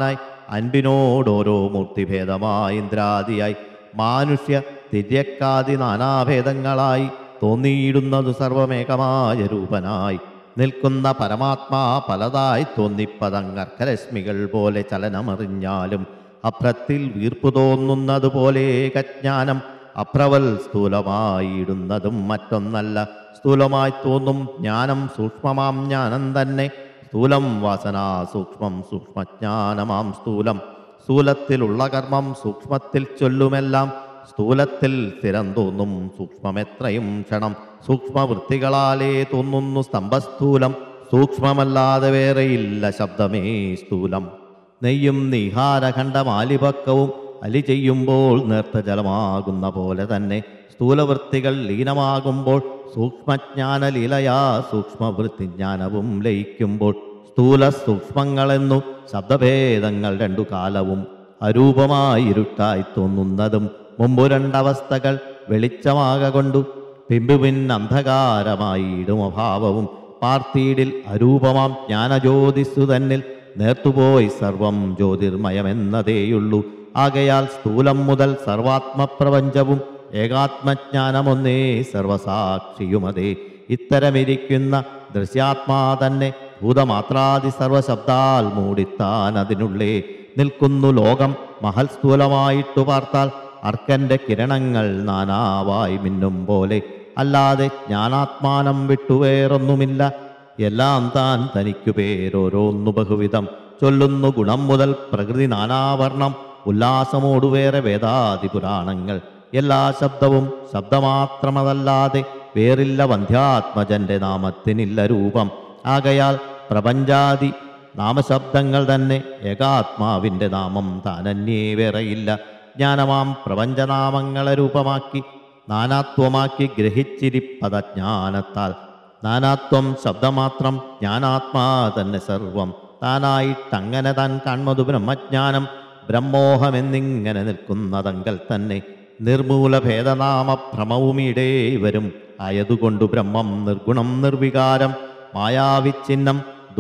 S1: അൻപിനോടോരോ മൂർത്തിഭേദമായി ഇന്ദ്രാദിയായി മാനുഷ്യ തിര്യക്കാതി നാനാഭേദങ്ങളായി തോന്നിയിടുന്നത് സർവമേകമായ രൂപനായി നിൽക്കുന്ന പരമാത്മാ പലതായി തോന്നിപ്പതങ്ങർക്കരശ്മികൾ പോലെ ചലനമറിഞ്ഞാലും അഭ്രത്തിൽ വീർപ്പു തോന്നുന്നത് പോലെ ഏകജ്ഞാനം അപ്രവൽ സ്ഥൂലമായിടുന്നതും മറ്റൊന്നല്ല സ്ഥൂലമായി തോന്നും ജ്ഞാനം സൂക്ഷ്മമാം ജ്ഞാനം തന്നെ സ്ഥൂലം വാസന സൂക്ഷ്മം സൂക്ഷ്മജ്ഞാനമാം സ്ഥൂലം സ്ഥൂലത്തിലുള്ള കർമ്മം സൂക്ഷ്മത്തിൽ ചൊല്ലുമെല്ലാം സ്ഥൂലത്തിൽ സ്ഥിരം തോന്നും സൂക്ഷ്മമെത്രയും ക്ഷണം സൂക്ഷ്മവൃത്തികളാലേ തോന്നുന്നു സ്തംഭസ്ഥൂലം സൂക്ഷ്മമല്ലാതെ വേറെയില്ല ശബ്ദമേ സ്ഥൂലം നെയ്യും നീഹാരഖണ്ഡമാലിപക്കവും അലി ചെയ്യുമ്പോൾ നേർത്ത ജലമാകുന്ന പോലെ തന്നെ സ്ഥൂലവൃത്തികൾ ലീനമാകുമ്പോൾ സൂക്ഷ്മജ്ഞാന ലീലയാ സൂക്ഷ്മവൃത്തിജ്ഞാനവും ലയിക്കുമ്പോൾ സ്ഥൂല സൂക്ഷ്മങ്ങളെന്നു ശബ്ദഭേദങ്ങൾ രണ്ടു കാലവും അരൂപമായി ഇരുട്ടായി തോന്നുന്നതും മുമ്പു രണ്ടവസ്ഥകൾ വെളിച്ചമാക കൊണ്ടു പിമ്പുപിൻ അന്ധകാരമായിടും അഭാവവും പാർത്തീടിൽ അരൂപമാം ജ്ഞാനജ്യോതിസ്സു തന്നിൽ നേർത്തുപോയി സർവം ജ്യോതിർമയമെന്നതേയുള്ളൂ ആകയാൽ സ്ഥൂലം മുതൽ സർവാത്മപ്രപഞ്ചവും ഏകാത്മജ്ഞാനമൊന്നേ സർവസാക്ഷിയുമതേ ഇത്തരമിരിക്കുന്ന ദൃശ്യാത്മാ തന്നെ ഭൂതമാത്രാദി സർവശബ്ദാൽ മൂടിത്താൻ അതിനുള്ളേ നിൽക്കുന്നു ലോകം മഹൽ സ്ഥൂലമായിട്ടു പാർത്താൽ അർക്കന്റെ കിരണങ്ങൾ നാനാവായി മിന്നും പോലെ അല്ലാതെ ജ്ഞാനാത്മാനം വിട്ടുവേറൊന്നുമില്ല എല്ലാം താൻ തനിക്കു പേരോരോന്നു ബഹുവിധം ചൊല്ലുന്നു ഗുണം മുതൽ പ്രകൃതി നാനാവർണം ഉല്ലാസമോടു വേറെ വേദാദി പുരാണങ്ങൾ എല്ലാ ശബ്ദവും ശബ്ദമാത്രമതല്ലാതെ വേറില്ല വന്ധ്യാത്മജന്റെ നാമത്തിനില്ല രൂപം ആകയാൽ പ്രപഞ്ചാദി നാമശബ്ദങ്ങൾ തന്നെ ഏകാത്മാവിൻ്റെ നാമം താനന്യേ വേറെയില്ല ജ്ഞാനമാം പ്രപഞ്ചനാമങ്ങളെ രൂപമാക്കി നാനാത്വമാക്കി ഗ്രഹിച്ചിരിപ്പത ജ്ഞാനത്താൽ നാനാത്വം ശബ്ദമാത്രം ജ്ഞാനാത്മാ തന്നെ സർവം താനായിട്ടങ്ങനെ താൻ കാൺമതു ബ്രഹ്മജ്ഞാനം ബ്രഹ്മോഹമെന്നിങ്ങനെ നിൽക്കുന്നതങ്കൽ തന്നെ നിർമൂല ഭേദനാമ ഭ്രമവുമിടേ വരും ആയതുകൊണ്ടു ബ്രഹ്മം നിർഗുണം നിർവികാരം മായാവിച്ഛിന്നം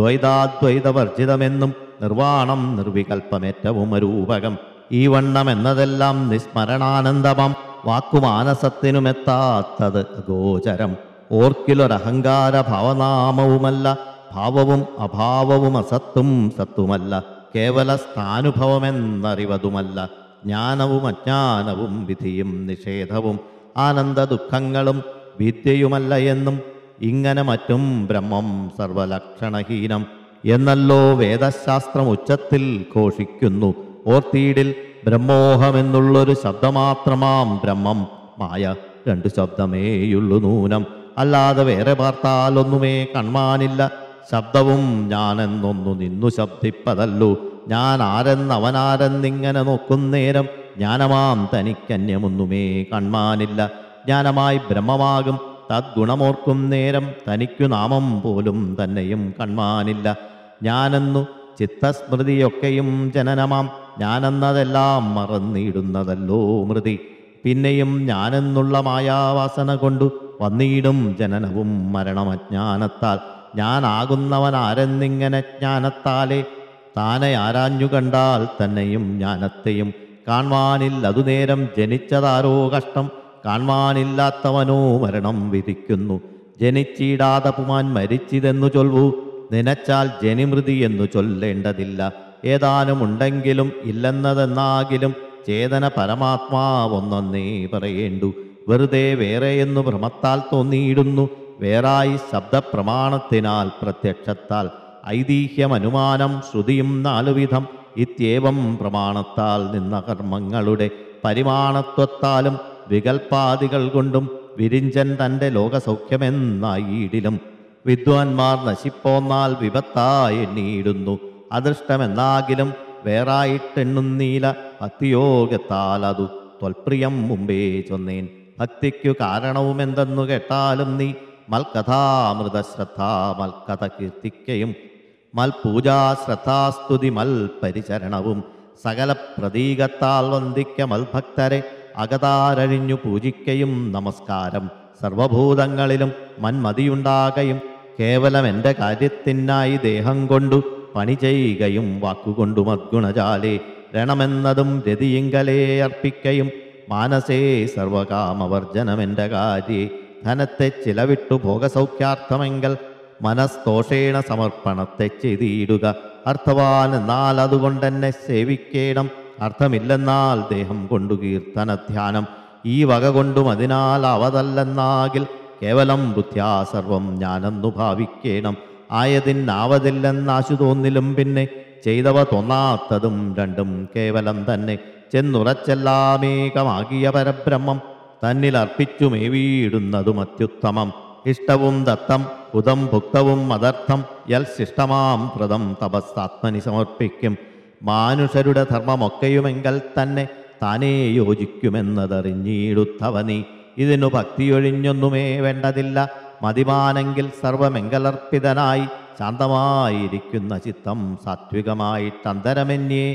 S1: ദ്വൈതാദ്വൈതവർജിതമെന്നും നിർവാണം നിർവികൽപ്പമേറ്റവും അരൂപകം ഈ വണ്ണം എന്നതെല്ലാം നിസ്മരണാനന്ദമം വാക്കുമാനസത്തിനുമെത്താത്തത് അഗോചരം ഓർക്കിലൊരഹങ്കാര ഭാവനാമവുമല്ല ഭാവവും അഭാവവും അസത്തും സത്തുമല്ല കേവല സ്ഥാനുഭവമെന്നറിവതുമല്ല ജ്ഞാനവും അജ്ഞാനവും വിധിയും നിഷേധവും ആനന്ദ ദുഃഖങ്ങളും വിദ്യയുമല്ല എന്നും ഇങ്ങനെ മറ്റും ബ്രഹ്മം സർവലക്ഷണഹീനം എന്നല്ലോ വേദശാസ്ത്രം ഉച്ചത്തിൽ ഘോഷിക്കുന്നു ഓർത്തീടിൽ ബ്രഹ്മോഹമെന്നുള്ളൊരു ശബ്ദമാത്രമാം ബ്രഹ്മം മായ രണ്ടു ശബ്ദമേയുള്ളു നൂനം അല്ലാതെ വേറെ പാർത്താലൊന്നുമേ കൺമാനില്ല ശബ്ദവും ഞാനെന്നൊന്നു നിന്നു ശബ്ദിപ്പതല്ലു ഞാൻ ആരെന്നവനാരെന്നിങ്ങനെ നോക്കുന്നേരം ജ്ഞാനമാം തനിക്കന്യമൊന്നുമേ കൺമാനില്ല ജ്ഞാനമായി ബ്രഹ്മമാകും തദ്ഗുണമോർക്കും നേരം തനിക്കു നാമം പോലും തന്നെയും കൺമാനില്ല ഞാനെന്നു ചിത്തസ്മൃതിയൊക്കെയും ജനനമാം ഞാനെന്നതെല്ലാം മറന്നിടുന്നതല്ലോ മൃതി പിന്നെയും ഞാനെന്നുള്ള മായാവാസന കൊണ്ടു വന്നിടും ജനനവും മരണമജ്ഞാനത്താൽ ഞാനാകുന്നവൻ ആരെന്നിങ്ങനെ ജ്ഞാനത്താലേ താനെ ആരാഞ്ഞു കണ്ടാൽ തന്നെയും ജ്ഞാനത്തെയും കാണുവാനില്ലതു നേരം ജനിച്ചതാരോ കഷ്ടം കാണുവാനില്ലാത്തവനോ മരണം വിധിക്കുന്നു ജനിച്ചിടാതെ പുമാൻ മരിച്ചിതെന്നു ചൊൽവൂ നിനച്ചാൽ ജനിമൃതി എന്നു ചൊല്ലേണ്ടതില്ല ഏതാനും ഉണ്ടെങ്കിലും ഇല്ലെന്നതെന്നാകിലും ചേതന പരമാത്മാവൊന്നേ പറയേണ്ടു വെറുതെ വേറെയെന്നു ഭ്രമത്താൽ തോന്നിയിടുന്നു വേറായി ശബ്ദപ്രമാണത്തിനാൽ പ്രത്യക്ഷത്താൽ ഐതിഹ്യം അനുമാനം ശ്രുതിയും നാലുവിധം ഇത്യേവം പ്രമാണത്താൽ നിന്ന കർമ്മങ്ങളുടെ പരിമാണത്വത്താലും വികൽപ്പാദികൾ കൊണ്ടും വിരിഞ്ചൻ തൻ്റെ ലോകസൗഖ്യമെന്നായിടിലും വിദ്വാൻമാർ നശിപ്പോന്നാൽ വിപത്തായി എണ്ണിയിടുന്നു അദൃഷ്ടമെന്നാകിലും വേറായിട്ടെണ്ണുന്നീല ഭക്തിയോഗത്താൽ അതു ത്വൽപ്രിയം മുമ്പേ ചൊന്നേൻ ഭക്തിക്കു കാരണവുമെന്തെന്നു കേട്ടാലും നീ മൽകഥാമൃത ശ്രദ്ധ മൽകഥ കീർത്തിക്കയും മൽപൂജാ ശ്രദ്ധാസ്തുതി മൽ പരിചരണവും സകല പ്രതീകത്താൽ വന്ദിക്ക മൽഭക്തരെ അകതാരഴിഞ്ഞു പൂജിക്കയും നമസ്കാരം സർവഭൂതങ്ങളിലും മന്മതിയുണ്ടാകയും കേവലം എൻ്റെ കാര്യത്തിനായി ദേഹം കൊണ്ടു പണി ചെയ്യുകയും വാക്കുകൊണ്ടും അദ്ഗുണജാലേ രണമെന്നതും രതിയിങ്കലേ അർപ്പിക്കയും മാനസേ സർവകാമവർജനമെൻ്റെ കാര്യേ ധനത്തെ ചിലവിട്ടു ഭോഗസൗഖ്യാർത്ഥമെങ്കിൽ മനസ്തോഷേണ സമർപ്പണത്തെ ചെയ്തിടുക അർത്ഥവാൻ എന്നാൽ അതുകൊണ്ടെന്നെ സേവിക്കേണം അർത്ഥമില്ലെന്നാൽ ദേഹം കൊണ്ടു കീർത്തനധ്യാനം ഈ വക കൊണ്ടും അതിനാൽ അവതല്ലെന്നാകിൽ കേവലം ബുദ്ധ്യാ സർവം ഞാനെന്നു ഭാവിക്കേണം ആയതിനാവതില്ലെന്നാശു തോന്നിലും പിന്നെ ചെയ്തവ തോന്നാത്തതും രണ്ടും കേവലം തന്നെ ചെന്നുറച്ചെല്ലാമേകമാകിയ പരബ്രഹ്മം തന്നിൽ അർപ്പിച്ചുമേവീടുന്നതും അത്യുത്തമം ഇഷ്ടവും ദത്തം ഉദം ഭുക്തവും മദർത്ഥം യൽ ശിഷ്ടമാം പ്രദം തപസ്സാത്മനി സമർപ്പിക്കും മാനുഷരുടെ ധർമ്മമൊക്കെയുമെങ്കിൽ തന്നെ താനേ യോജിക്കുമെന്നതറിഞ്ഞീടുത്തവനി ഇതിനു ഭക്തിയൊഴിഞ്ഞൊന്നുമേ വേണ്ടതില്ല മതിമാനെങ്കിൽ സർവമെങ്കലർപ്പിതനായി ശാന്തമായിരിക്കുന്ന ചിത്തം സാത്വികമായിട്ടന്തരമന്യേ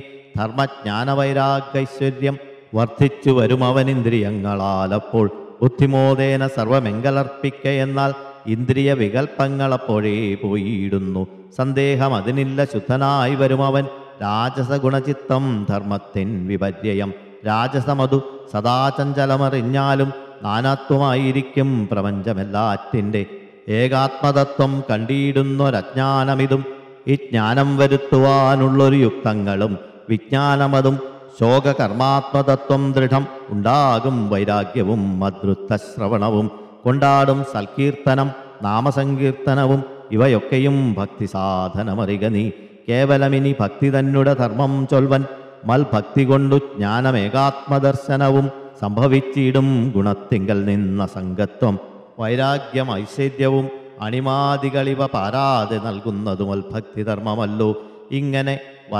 S1: ധർമ്മജ്ഞാനവൈരാഗ്യൈശ്വര്യം വർദ്ധിച്ചു വരും അവനിന്ദ്രിയങ്ങളാൽ അപ്പോൾ ബുദ്ധിമോദേന സർവമെങ്കലർപ്പിക്ക എന്നാൽ ഇന്ദ്രിയ വികൽപ്പങ്ങളപ്പോഴേ പോയിടുന്നു സന്ദേഹം അതിനില്ല ശുദ്ധനായി വരും അവൻ രാജസഗുണചിത്തം ധർമ്മത്തിൻ വിപര്യം രാജസമതു സദാചഞ്ചലമറിഞ്ഞാലും നാനാത്വമായിരിക്കും പ്രപഞ്ചമെല്ലാറ്റിൻ്റെ ഏകാത്മതത്വം കണ്ടിടുന്നൊരജ്ഞാനമിതും ഈ ജ്ഞാനം വരുത്തുവാനുള്ളൊരു യുക്തങ്ങളും വിജ്ഞാനമതും ശോകകർമാത്മതത്വം ദൃഢം ഉണ്ടാകും വൈരാഗ്യവും മധുത്തശ്രവണവും കൊണ്ടാടും സൽകീർത്തനം നാമസങ്കീർത്തനവും ഇവയൊക്കെയും ഭക്തി സാധനമറിക നീ കേവലമിനി ഭക്തി തന്നുടെ ധർമ്മം ചൊൽവൻ മൽഭക്തി കൊണ്ടു ജ്ഞാനമേകാത്മദർശനവും സംഭവിച്ചിടും ഗുണത്തിങ്കൽ നിന്ന സംഗത്വം വൈരാഗ്യം ഐശ്വര്യവും അണിമാദികളിവ പാരാതെ നൽകുന്നതുമൽ ഭക്തിധർമ്മമല്ലോ ഇങ്ങനെ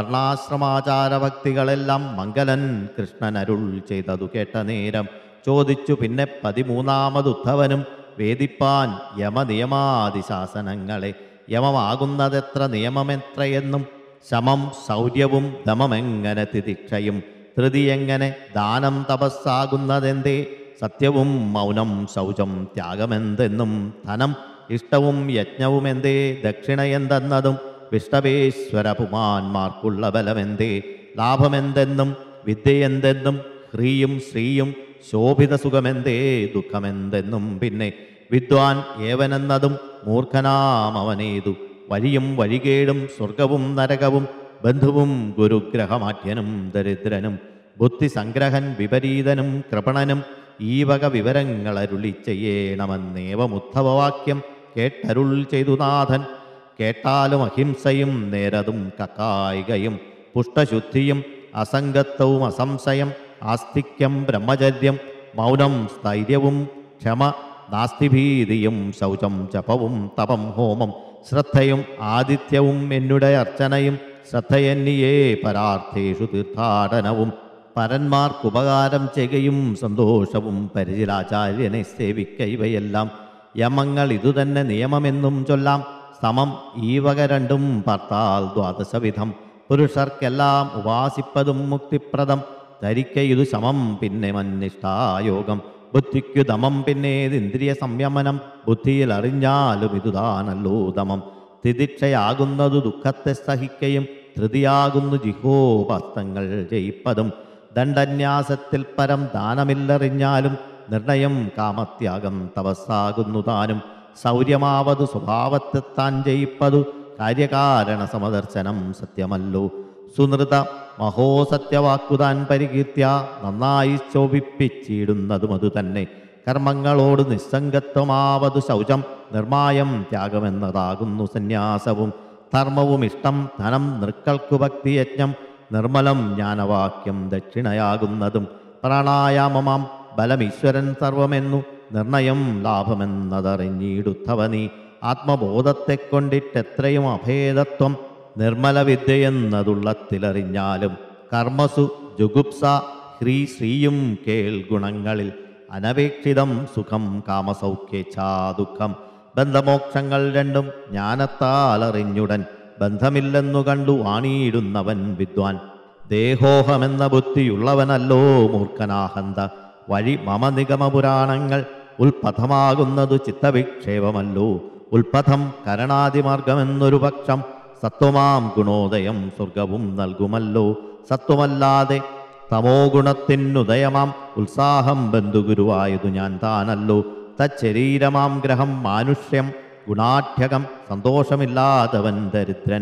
S1: വർണ്ണാശ്രമാചാരഭക്തികളെല്ലാം മംഗലൻ കൃഷ്ണൻ അരുൾ ചെയ്തതു കേട്ട നേരം ചോദിച്ചു പിന്നെ പതിമൂന്നാമതുദ്ധവനും വേദിപ്പാൻ യമനിയമാദിശാസനങ്ങളെ യമമാകുന്നതെത്ര നിയമമെത്രയെന്നും ശമം ശൗര്യവും ദമമെങ്ങനെ തിദിക്ഷയും ധൃതി എങ്ങനെ ദാനം തപസ്സാകുന്നതെന്തേ സത്യവും മൗനം ശൗചം ത്യാഗമെന്തെന്നും ധനം ഇഷ്ടവും യജ്ഞവും എന്തേ ദക്ഷിണ എന്തെന്നതും വിഷ്ടപേശ്വര പുമാന്മാർക്കുള്ള ബലമെന്തേ ലാഭമെന്തെന്നും വിദ്യയെന്തെന്നും ഹ്രീയും ശ്രീയും ശോഭിത സുഖമെന്തേ ദുഃഖമെന്തെന്നും പിന്നെ വിദ്വാൻ ഏവനെന്നതും മൂർഖനാമവനേതു വഴിയും വഴികേടും സ്വർഗവും നരകവും ബന്ധുവും ഗുരുഗ്രഹമാഠ്യനും ദരിദ്രനും ബുദ്ധിസംഗ്രഹൻ വിപരീതനും കൃപണനും ഈ വക വിവരങ്ങൾ അരുളി ചെയ്യണമെന്നേവമുദ്ധവവാക്യം കേട്ടരുൾ ചെയ്തു നാഥൻ കേട്ടാലും അഹിംസയും നേരതും കക്കായികയും പുഷ്ടശുദ്ധിയും അസംഗത്വവും അസംശയം ആസ്തിക്യം ബ്രഹ്മചര്യം മൗനം സ്ഥൈര്യവും ക്ഷമ നാസ്തിഭീതിയും ശൗചം ജപവും തപം ഹോമം ശ്രദ്ധയും ആദിത്യവും എന്നുടെ അർച്ചനയും ശ്രദ്ധയെന്നിയേ പരാർത്ഥേഷു തീർത്ഥാടനവും പരന്മാർക്കുപകാരം ചെയ്യുകയും സന്തോഷവും പരിചിലാചാര്യനെ സേവിക്ക ഇവയെല്ലാം യമങ്ങൾ ഇതുതന്നെ നിയമമെന്നും ചൊല്ലാം സമം ഈ വക രണ്ടും പാർത്താൽ ദ്വാദശവിധം പുരുഷർക്കെല്ലാം ഉപാസിപ്പതും മുക്തിപ്രദം ധരിക്ക ഇതു സമം പിന്നെ മന്നിഷ്ടായോഗം ബുദ്ധിക്കു ദമം പിന്നേത് ഇന്ദ്രിയ സംയമനം ബുദ്ധിയിൽ അറിഞ്ഞാലും ഇതുതാനല്ലോ ദമം തിദിക്ഷയാകുന്നതു ദുഃഖത്തെ സഹിക്കയും ധൃതിയാകുന്നു ജിഹോപാസ്തങ്ങൾ ജയിപ്പതും ദണ്ഡന്യാസത്തിൽ പരം ദാനമില്ലറിഞ്ഞാലും നിർണയം കാമത്യാഗം തപസ്സാകുന്നു താനും ശൗര്യമാവതു സ്വഭാവത്തെ താൻ ജയിപ്പതു കാര്യകാരണ സമദർശനം സത്യമല്ലോ സുനൃത മഹോസത്യവാക്കുതാൻ പരികീർത്യ നന്നായി ശോഭിപ്പിച്ചിടുന്നതും അതുതന്നെ കർമ്മങ്ങളോട് നിസ്സംഗത്വമാവതു ശൗചം നിർമായം ത്യാഗമെന്നതാകുന്നു സന്യാസവും ധർമ്മവും ഇഷ്ടം ധനം നൃക്കൾക്കു ഭക്തിയജ്ഞം നിർമ്മലം ജ്ഞാനവാക്യം ദക്ഷിണയാകുന്നതും പ്രാണായാമമാം ബലമീശ്വരൻ സർവമെന്നു നിർണയം ലാഭമെന്നതറിഞ്ഞിടുത്തവനീ ആത്മബോധത്തെ കൊണ്ടിട്ടെത്രയും അഭേദത്വം നിർമ്മല വിദ്യയെന്നതുള്ളത്തിലറിഞ്ഞാലും കർമ്മസു ജുഗുപ്സ ഹ്രീ ശ്രീയും കേൾ ഗുണങ്ങളിൽ അനപേക്ഷിതം സുഖം കാമസൗഖ്യേച്ഛാ ദുഃഖം ബന്ധമോക്ഷങ്ങൾ രണ്ടും ജ്ഞാനത്താലറിഞ്ഞുടൻ ബന്ധമില്ലെന്നു കണ്ടു ആണിയിടുന്നവൻ വിദ്വാൻ ദേഹോഹമെന്ന ബുദ്ധിയുള്ളവനല്ലോ മൂർഖനാഹന്ത വഴി മമ നിഗമപുരാണങ്ങൾ ഉൽപഥമാകുന്നതു ചിത്തവിക്ഷേപമല്ലോ ഉൽപഥം കരണാദിമാർഗമെന്നൊരു പക്ഷം സത്വമാം ഗുണോദയം സ്വർഗവും നൽകുമല്ലോ സത്വമല്ലാതെ തമോ ഗുണത്തിനുദയമാം ഉത്സാഹം ബന്ധുഗുരുവായതു ഞാൻ താനല്ലോ തച്ചരീരമാം ഗ്രഹം മാനുഷ്യം ഗുണാഠ്യകം സന്തോഷമില്ലാത്തവൻ ദരിദ്രൻ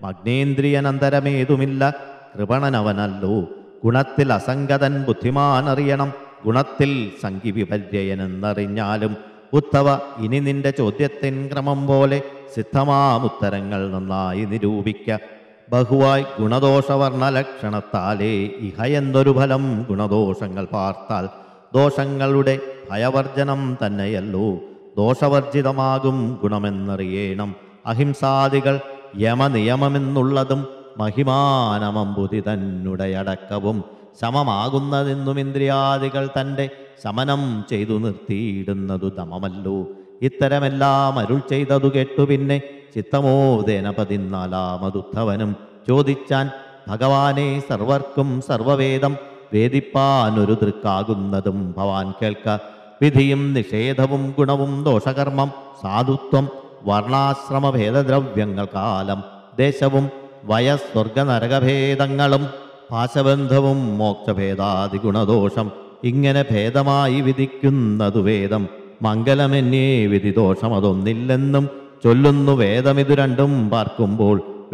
S1: മഗ്നേന്ദ്രിയനന്തരമേതുമില്ല കൃപണനവനല്ലോ ഗുണത്തിൽ അസംഗതൻ ബുദ്ധിമാനറിയണം ഗുണത്തിൽ സംഗി വിപര്യനെന്നറിഞ്ഞാലും ഉത്തവ ഇനി നിന്റെ ചോദ്യത്തിൻ ക്രമം പോലെ സിദ്ധമാമുത്തരങ്ങൾ നന്നായി നിരൂപിക്ക ബഹുവായി ഗുണദോഷവർണ്ണ ലക്ഷണത്താലേ ഇഹ എന്നൊരു ഫലം ഗുണദോഷങ്ങൾ പാർത്താൽ ദോഷങ്ങളുടെ ഭയവർജനം തന്നെയല്ലോ ദോഷവർജിതമാകും ഗുണമെന്നറിയേണം അഹിംസാദികൾ യമനിയമമെന്നുള്ളതും മഹിമാനമമ്പുതി തന്നുടയടക്കവും ശമമാകുന്നതെന്നും ഇന്ദ്രിയാദികൾ തൻ്റെ ശമനം ചെയ്തു നിർത്തിയിടുന്നതു ദമമല്ലോ ഇത്തരമെല്ലാം അരുൾ ചെയ്തതു കേട്ടു പിന്നെ ചിത്തമോദേന പതിനാലാമതുദ്ധവനും ചോദിച്ചാൻ ഭഗവാനെ സർവർക്കും സർവവേദം വേദിപ്പാനൊരു ദൃക്കാകുന്നതും ഭവാൻ കേൾക്ക വിധിയും നിഷേധവും ഗുണവും ദോഷകർമ്മം സാധുത്വം വർണ്ണാശ്രമ ഭേദദ്രവ്യങ്ങൾ കാലം ദേശവും വയസ്വർഗ നരകഭേദങ്ങളും പാശബന്ധവും മോക്ഷഭേദാദി ഗുണദോഷം ഇങ്ങനെ ഭേദമായി വിധിക്കുന്നതു വേദം മംഗലമെന്നേ വിധി ദോഷമതൊന്നില്ലെന്നും ചൊല്ലുന്നു വേദമിതു രണ്ടും പാർക്കുമ്പോൾ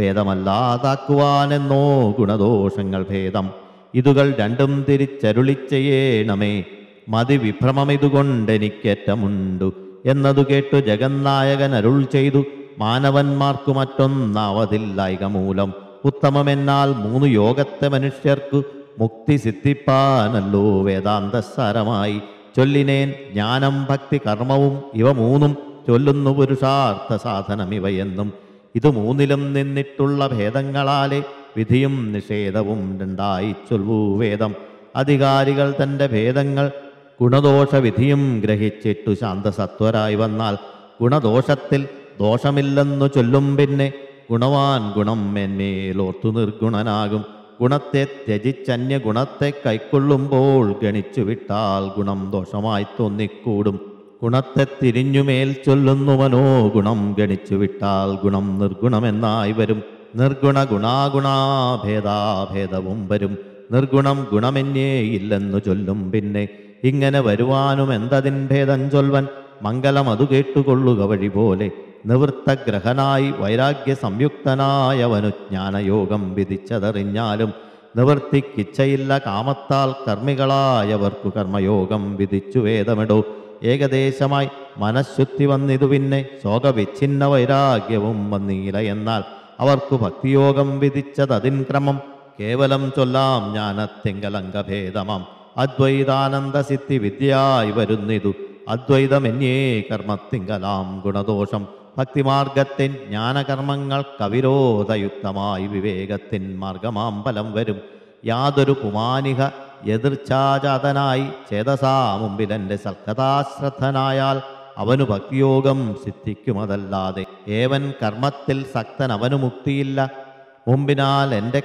S1: വേദമല്ലാതാക്കുവാനെന്നോ ഗുണദോഷങ്ങൾ ഭേദം ഇതുകൾ രണ്ടും തിരിച്ചരുളിച്ചെയ്യണമേ മതി വിഭ്രമമിതുകൊണ്ടെനിക്കേറ്റമുണ്ടു എന്നതു കേട്ടു ജഗന്നായകൻ അരുൾ ചെയ്തു മാനവന്മാർക്കു മറ്റൊന്നാവതില്ലായിക മൂലം ഉത്തമമെന്നാൽ മൂന്ന് യോഗത്തെ മനുഷ്യർക്കു മുക്തി സിദ്ധിപ്പാനല്ലോ വേദാന്തസാരമായി ചൊല്ലിനേൻ ജ്ഞാനം ഭക്തി കർമ്മവും ഇവ മൂന്നും ചൊല്ലുന്നു പുരുഷാർത്ഥ സാധനം ഇവയെന്നും ഇത് മൂന്നിലും നിന്നിട്ടുള്ള ഭേദങ്ങളാലെ വിധിയും നിഷേധവും രണ്ടായി ചൊല്ലൂ വേദം അധികാരികൾ തൻ്റെ ഭേദങ്ങൾ ഗുണദോഷ വിധിയും ഗ്രഹിച്ചിട്ടു ശാന്തസത്വരായി വന്നാൽ ഗുണദോഷത്തിൽ ദോഷമില്ലെന്നു ചൊല്ലും പിന്നെ ഗുണവാൻ ഗുണം എന്നേലോർത്തു നിർഗുണനാകും ഗുണത്തെ ത്യജിച്ചന്യ ഗുണത്തെ കൈക്കൊള്ളുമ്പോൾ ഗണിച്ചു വിട്ടാൽ ഗുണം ദോഷമായി തോന്നിക്കൂടും ഗുണത്തെ തിരിഞ്ഞുമേൽ ചൊല്ലുന്നു മനോ ഗുണം ഗണിച്ചു വിട്ടാൽ ഗുണം നിർഗുണമെന്നായി വരും നിർഗുണ ഗുണാഗുണാഭേദാഭേദവും വരും നിർഗുണം ഗുണമെന്നേ ഇല്ലെന്നു ചൊല്ലും പിന്നെ ഇങ്ങനെ വരുവാനും എന്തതിൻ ഭേദം ചൊൽവൻ മംഗലം അതു കേട്ടുകൊള്ളുക വഴി പോലെ നിവൃത്തഗ്രഹനായി വൈരാഗ്യ സംയുക്തനായവനു ജ്ഞാനയോഗം വിധിച്ചതറിഞ്ഞാലും നിവൃത്തിക്കിച്ഛയില്ല കാമത്താൽ കർമ്മികളായവർക്കു കർമ്മയോഗം വിധിച്ചു വേദമിടോ ഏകദേശമായി മനഃശുദ്ധി വന്നിതു പിന്നെ ശോകവിച്ഛിന്ന വൈരാഗ്യവും വന്നീല എന്നാൽ അവർക്കു ഭക്തിയോഗം വിധിച്ചതതിൻ ക്രമം കേവലം ചൊല്ലാം ജ്ഞാനത്തിങ്കലംഗഭേദമാം അദ്വൈതാനന്ദ സിദ്ധി വിദ്യയായി വരുന്നിതു അദ്വൈതമെന്നേ കർമ്മത്തിങ്കലാം ഗുണദോഷം ഭക്തിമാർഗത്തിൻ ജ്ഞാനകർമ്മങ്ങൾ കവിരോധയുക്തമായി വിവേകത്തിൻ മാർഗമാം ഫലം വരും യാതൊരു കുമാനിക എതിർച്ഛാജാതനായി ചേതസാ മുമ്പിലെൻ്റെ സൽക്കഥാശ്രദ്ധനായാൽ അവനു ഭക്തിയോഗം സിദ്ധിക്കുമതല്ലാതെ ഏവൻ കർമ്മത്തിൽ സക്തൻ അവനു മുക്തിയില്ല മുമ്പിനാൽ എൻ്റെ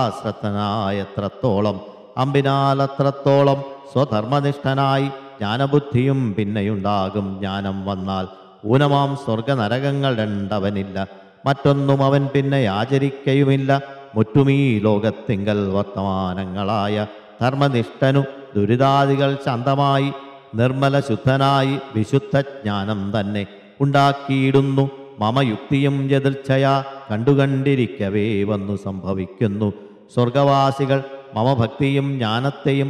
S1: കഥാശ്രദ്ധനായത്രത്തോളം അമ്പിനാൽ അത്രത്തോളം സ്വധർമ്മനിഷ്ഠനായി ജ്ഞാനബുദ്ധിയും പിന്നെയുണ്ടാകും ജ്ഞാനം വന്നാൽ ഊനമാം സ്വർഗനരകങ്ങൾ രണ്ടവനില്ല മറ്റൊന്നും അവൻ പിന്നെ ആചരിക്കയുമില്ല മുറ്റുമീ ലോകത്തിങ്കൽ വർത്തമാനങ്ങളായ ധർമ്മനിഷ്ഠനു ദുരിതാദികൾ ശാന്തമായി നിർമ്മല ശുദ്ധനായി വിശുദ്ധ ജ്ഞാനം തന്നെ ഉണ്ടാക്കിയിടുന്നു മമ യുക്തിയും എതിർച്ചയാ കണ്ടുകണ്ടിരിക്കവേ വന്നു സംഭവിക്കുന്നു സ്വർഗവാസികൾ മമ ഭക്തിയും ജ്ഞാനത്തെയും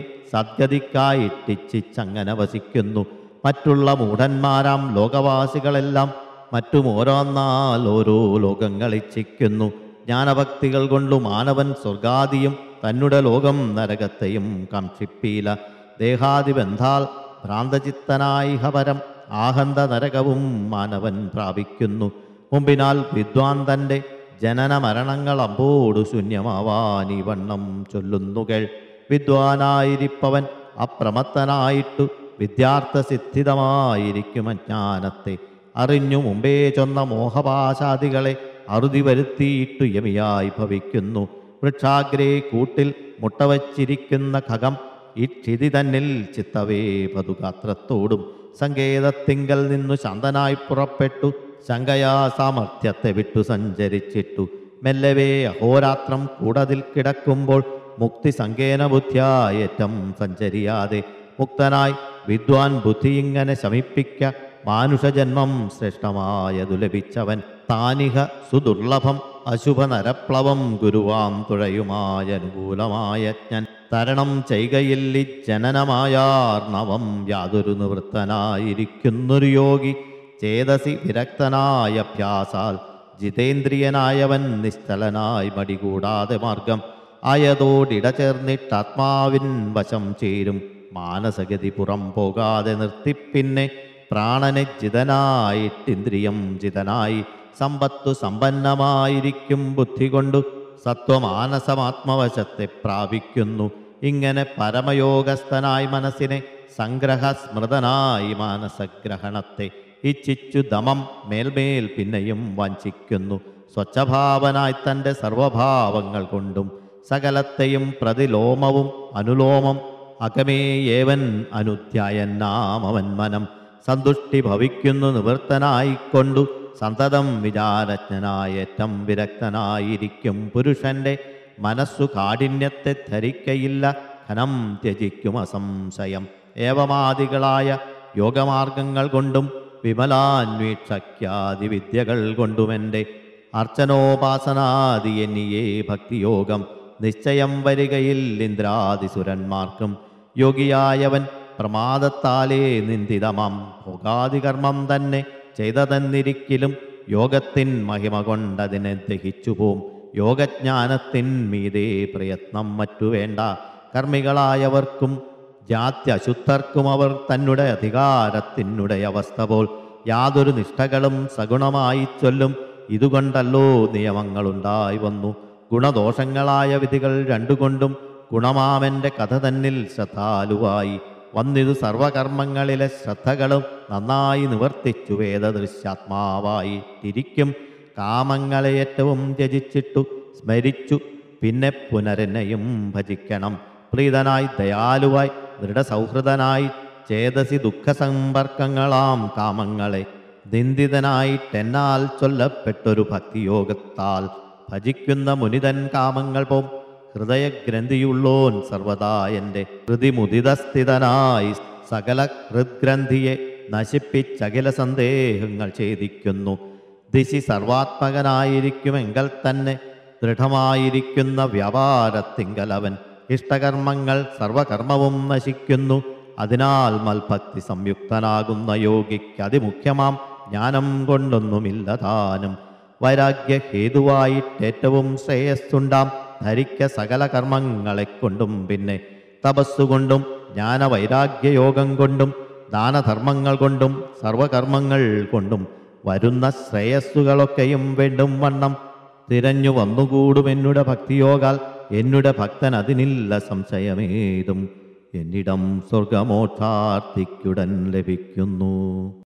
S1: സദ്ഗതിക്കായിട്ടിച്ചിച്ചങ്ങനെ വസിക്കുന്നു മറ്റുള്ള മൂഢന്മാരാം ലോകവാസികളെല്ലാം മറ്റും ഓരോന്നാൽ ഓരോ ലോകങ്ങൾ ഇച്ഛിക്കുന്നു ജ്ഞാനഭക്തികൾ കൊണ്ടു മാനവൻ സ്വർഗാദിയും തന്നുടെ ലോകം നരകത്തെയും കാക്ഷിപ്പീല ദേഹാദിബന്ധാൽ ഭ്രാന്തചിത്തനായി ഹപരം ആഹന്ത നരകവും മാനവൻ പ്രാപിക്കുന്നു മുമ്പിനാൽ വിദ്വാൻ തൻ്റെ ജനന മരണങ്ങൾ അമ്പോടു ശൂന്യമാവാൻ ഈ വണ്ണം ചൊല്ലുന്നുകൾ വിദ്വാനായിരിപ്പവൻ അപ്രമത്തനായിട്ടു വിദ്യാർത്ഥസിദ്ധിതമായിരിക്കും അജ്ഞാനത്തെ അറിഞ്ഞു മുമ്പേ ചൊന്ന മോഹപാശാദികളെ അറുതി വരുത്തിയിട്ടു യമിയായി ഭവിക്കുന്നു വൃക്ഷാഗ്രേ കൂട്ടിൽ മുട്ടവച്ചിരിക്കുന്ന ഖഗം ഇക്ഷിതി തന്നിൽ ചിത്തവേ പതുഗാത്രത്തോടും സങ്കേതത്തിങ്കൽ നിന്നു ശാന്തനായി പുറപ്പെട്ടു ശങ്കയാ സാമർഥ്യത്തെ വിട്ടു സഞ്ചരിച്ചിട്ടു മെല്ലവേ അഹോരാത്രം കൂടതിൽ കിടക്കുമ്പോൾ മുക്തി സങ്കേന ബുദ്ധ്യായേറ്റം സഞ്ചരിയാതെ മുക്തനായി വിദ്വാൻ ബുദ്ധി ഇങ്ങനെ ശമിപ്പിക്ക മാനുഷജന്മം ശ്രേഷ്ഠമായതു ലഭിച്ചവൻ താനിഹ സുദുർലഭം അശുഭ നരപ്ലവം ഗുരുവാം തുഴയുമായ അനുകൂലമായ ഞാൻ തരണം ചെയ്കയില്ലി ജനനമായാർണവം യാതൊരു നിവൃത്തനായിരിക്കുന്നൊരു യോഗി ചേതസി വിരക്തനായ അഭ്യാസാൽ ജിതേന്ദ്രിയനായവൻ നിശ്ചലനായി മടികൂടാതെ മാർഗം ആയതോടിട ചേർന്നിട്ടാത്മാവിൻ വശം ചേരും മാനസഗതി പുറം പോകാതെ നിർത്തിപ്പിന്നെ പ്രാണനെ ജിതനായിട്ടിന്ദ്രിയം ജിതനായി സമ്പത്തു സമ്പന്നമായിരിക്കും ബുദ്ധി കൊണ്ടു സത്വമാനസമാത്മവശത്തെ പ്രാപിക്കുന്നു ഇങ്ങനെ പരമയോഗസ്ഥനായി മനസ്സിനെ സംഗ്രഹ സ്മൃതനായി മാനസഗ്രഹണത്തെ ഇച്ഛിച്ചു ദമം മേൽമേൽ പിന്നെയും വഞ്ചിക്കുന്നു സ്വച്ഛഭാവനായി തൻ്റെ സർവഭാവങ്ങൾ കൊണ്ടും സകലത്തെയും പ്രതിലോമവും അനുലോമം അകമേ ഏവൻ അനുധ്യായന്നാമവൻ മനം സന്തുഷ്ടി ഭവിക്കുന്നു നിവൃത്തനായിക്കൊണ്ടു സന്തതം വിചാരജ്ഞനായേറ്റം വിരക്തനായിരിക്കും പുരുഷന്റെ മനസ്സു കാഠിന്യത്തെ ധരിക്കയില്ല ഘനം ത്യജിക്കും അസംശയം ഏവമാദികളായ യോഗമാർഗങ്ങൾ കൊണ്ടും വിമലാന്വേക്ഷാദി വിദ്യകൾ കൊണ്ടുമെൻ്റെ അർച്ചനോപാസനാദി എന്നിയേ ഭക്തിയോഗം നിശ്ചയം വരികയിൽ ഇന്ദ്രാദിസുരന്മാർക്കും യോഗിയായവൻ പ്രമാദത്താലേ നിന്ദിതമാം ഭോഗാദികർമ്മം തന്നെ ചെയ്തതെന്നിരിക്കലും യോഗത്തിൻ മഹിമ കൊണ്ടതിനെ ദഹിച്ചുപോം യോഗജ്ഞാനത്തിൻ മീതേ പ്രയത്നം മറ്റു വേണ്ട കർമ്മികളായവർക്കും ജാത്യശുദ്ധർക്കും അവർ തന്നുടെ അധികാരത്തിനുടെ അവസ്ഥ പോൽ യാതൊരു നിഷ്ഠകളും സഗുണമായി ചൊല്ലും ഇതുകൊണ്ടല്ലോ നിയമങ്ങളുണ്ടായി വന്നു ഗുണദോഷങ്ങളായ വിധികൾ രണ്ടുകൊണ്ടും ഗുണമാമന്റെ കഥ തന്നിൽ ശ്രദ്ധാലുവായി വന്നിതു സർവകർമ്മങ്ങളിലെ ശ്രദ്ധകളും നന്നായി നിവർത്തിച്ചു വേദദൃശ്യാത്മാവായി തിരിക്കും കാമങ്ങളെ ഏറ്റവും ത്യജിച്ചിട്ടു സ്മരിച്ചു പിന്നെ പുനരനെയും ഭജിക്കണം പ്രീതനായി ദയാലുവായി ദൃഢസൗഹൃദനായി ചേതസി ദുഃഖസമ്പർക്കങ്ങളാം കാമങ്ങളെ നിന്ദിതനായിട്ടെന്നാൽ ചൊല്ലപ്പെട്ടൊരു ഭക്തിയോഗത്താൽ ഭജിക്കുന്ന മുനിതൻ കാമങ്ങൾ പോം ഹൃദയഗ്രന്ഥിയുള്ളോൻ സർവദാ എൻ്റെ ഹൃതിമുദിതസ്ഥിതനായി സകല ഹൃദ്ഗ്രന്ഥിയെ നശിപ്പിച്ചകില സന്ദേഹങ്ങൾ ഛേദിക്കുന്നു ദിശി സർവാത്മകനായിരിക്കുമെങ്കിൽ തന്നെ ദൃഢമായിരിക്കുന്ന വ്യാപാരത്തിങ്കലവൻ ഇഷ്ടകർമ്മങ്ങൾ സർവകർമ്മവും നശിക്കുന്നു അതിനാൽ മൽഭക്തി സംയുക്തനാകുന്ന യോഗിക്ക് അതിമുഖ്യമാം ജ്ഞാനം കൊണ്ടൊന്നുമില്ല താനും വൈരാഗ്യ ഹേതുവായിട്ടേറ്റവും ശ്രേയസ്സുണ്ടാം ധരിക്ക സകല കർമ്മങ്ങളെ കൊണ്ടും പിന്നെ തപസ്സുകൊണ്ടും ജ്ഞാനവൈരാഗ്യയോഗം കൊണ്ടും ദാനധർമ്മങ്ങൾ കൊണ്ടും സർവകർമ്മങ്ങൾ കൊണ്ടും വരുന്ന ശ്രേയസ്സുകളൊക്കെയും വേണ്ടും വണ്ണം തിരഞ്ഞു വന്നുകൂടും എന്നുടെ ഭക്തിയോഗാൽ എന്നുടെ ഭക്തൻ അതിനില്ല സംശയമേതും എന്നിടം സ്വർഗമോക്ഷാർത്ഥിക്കുടൻ ലഭിക്കുന്നു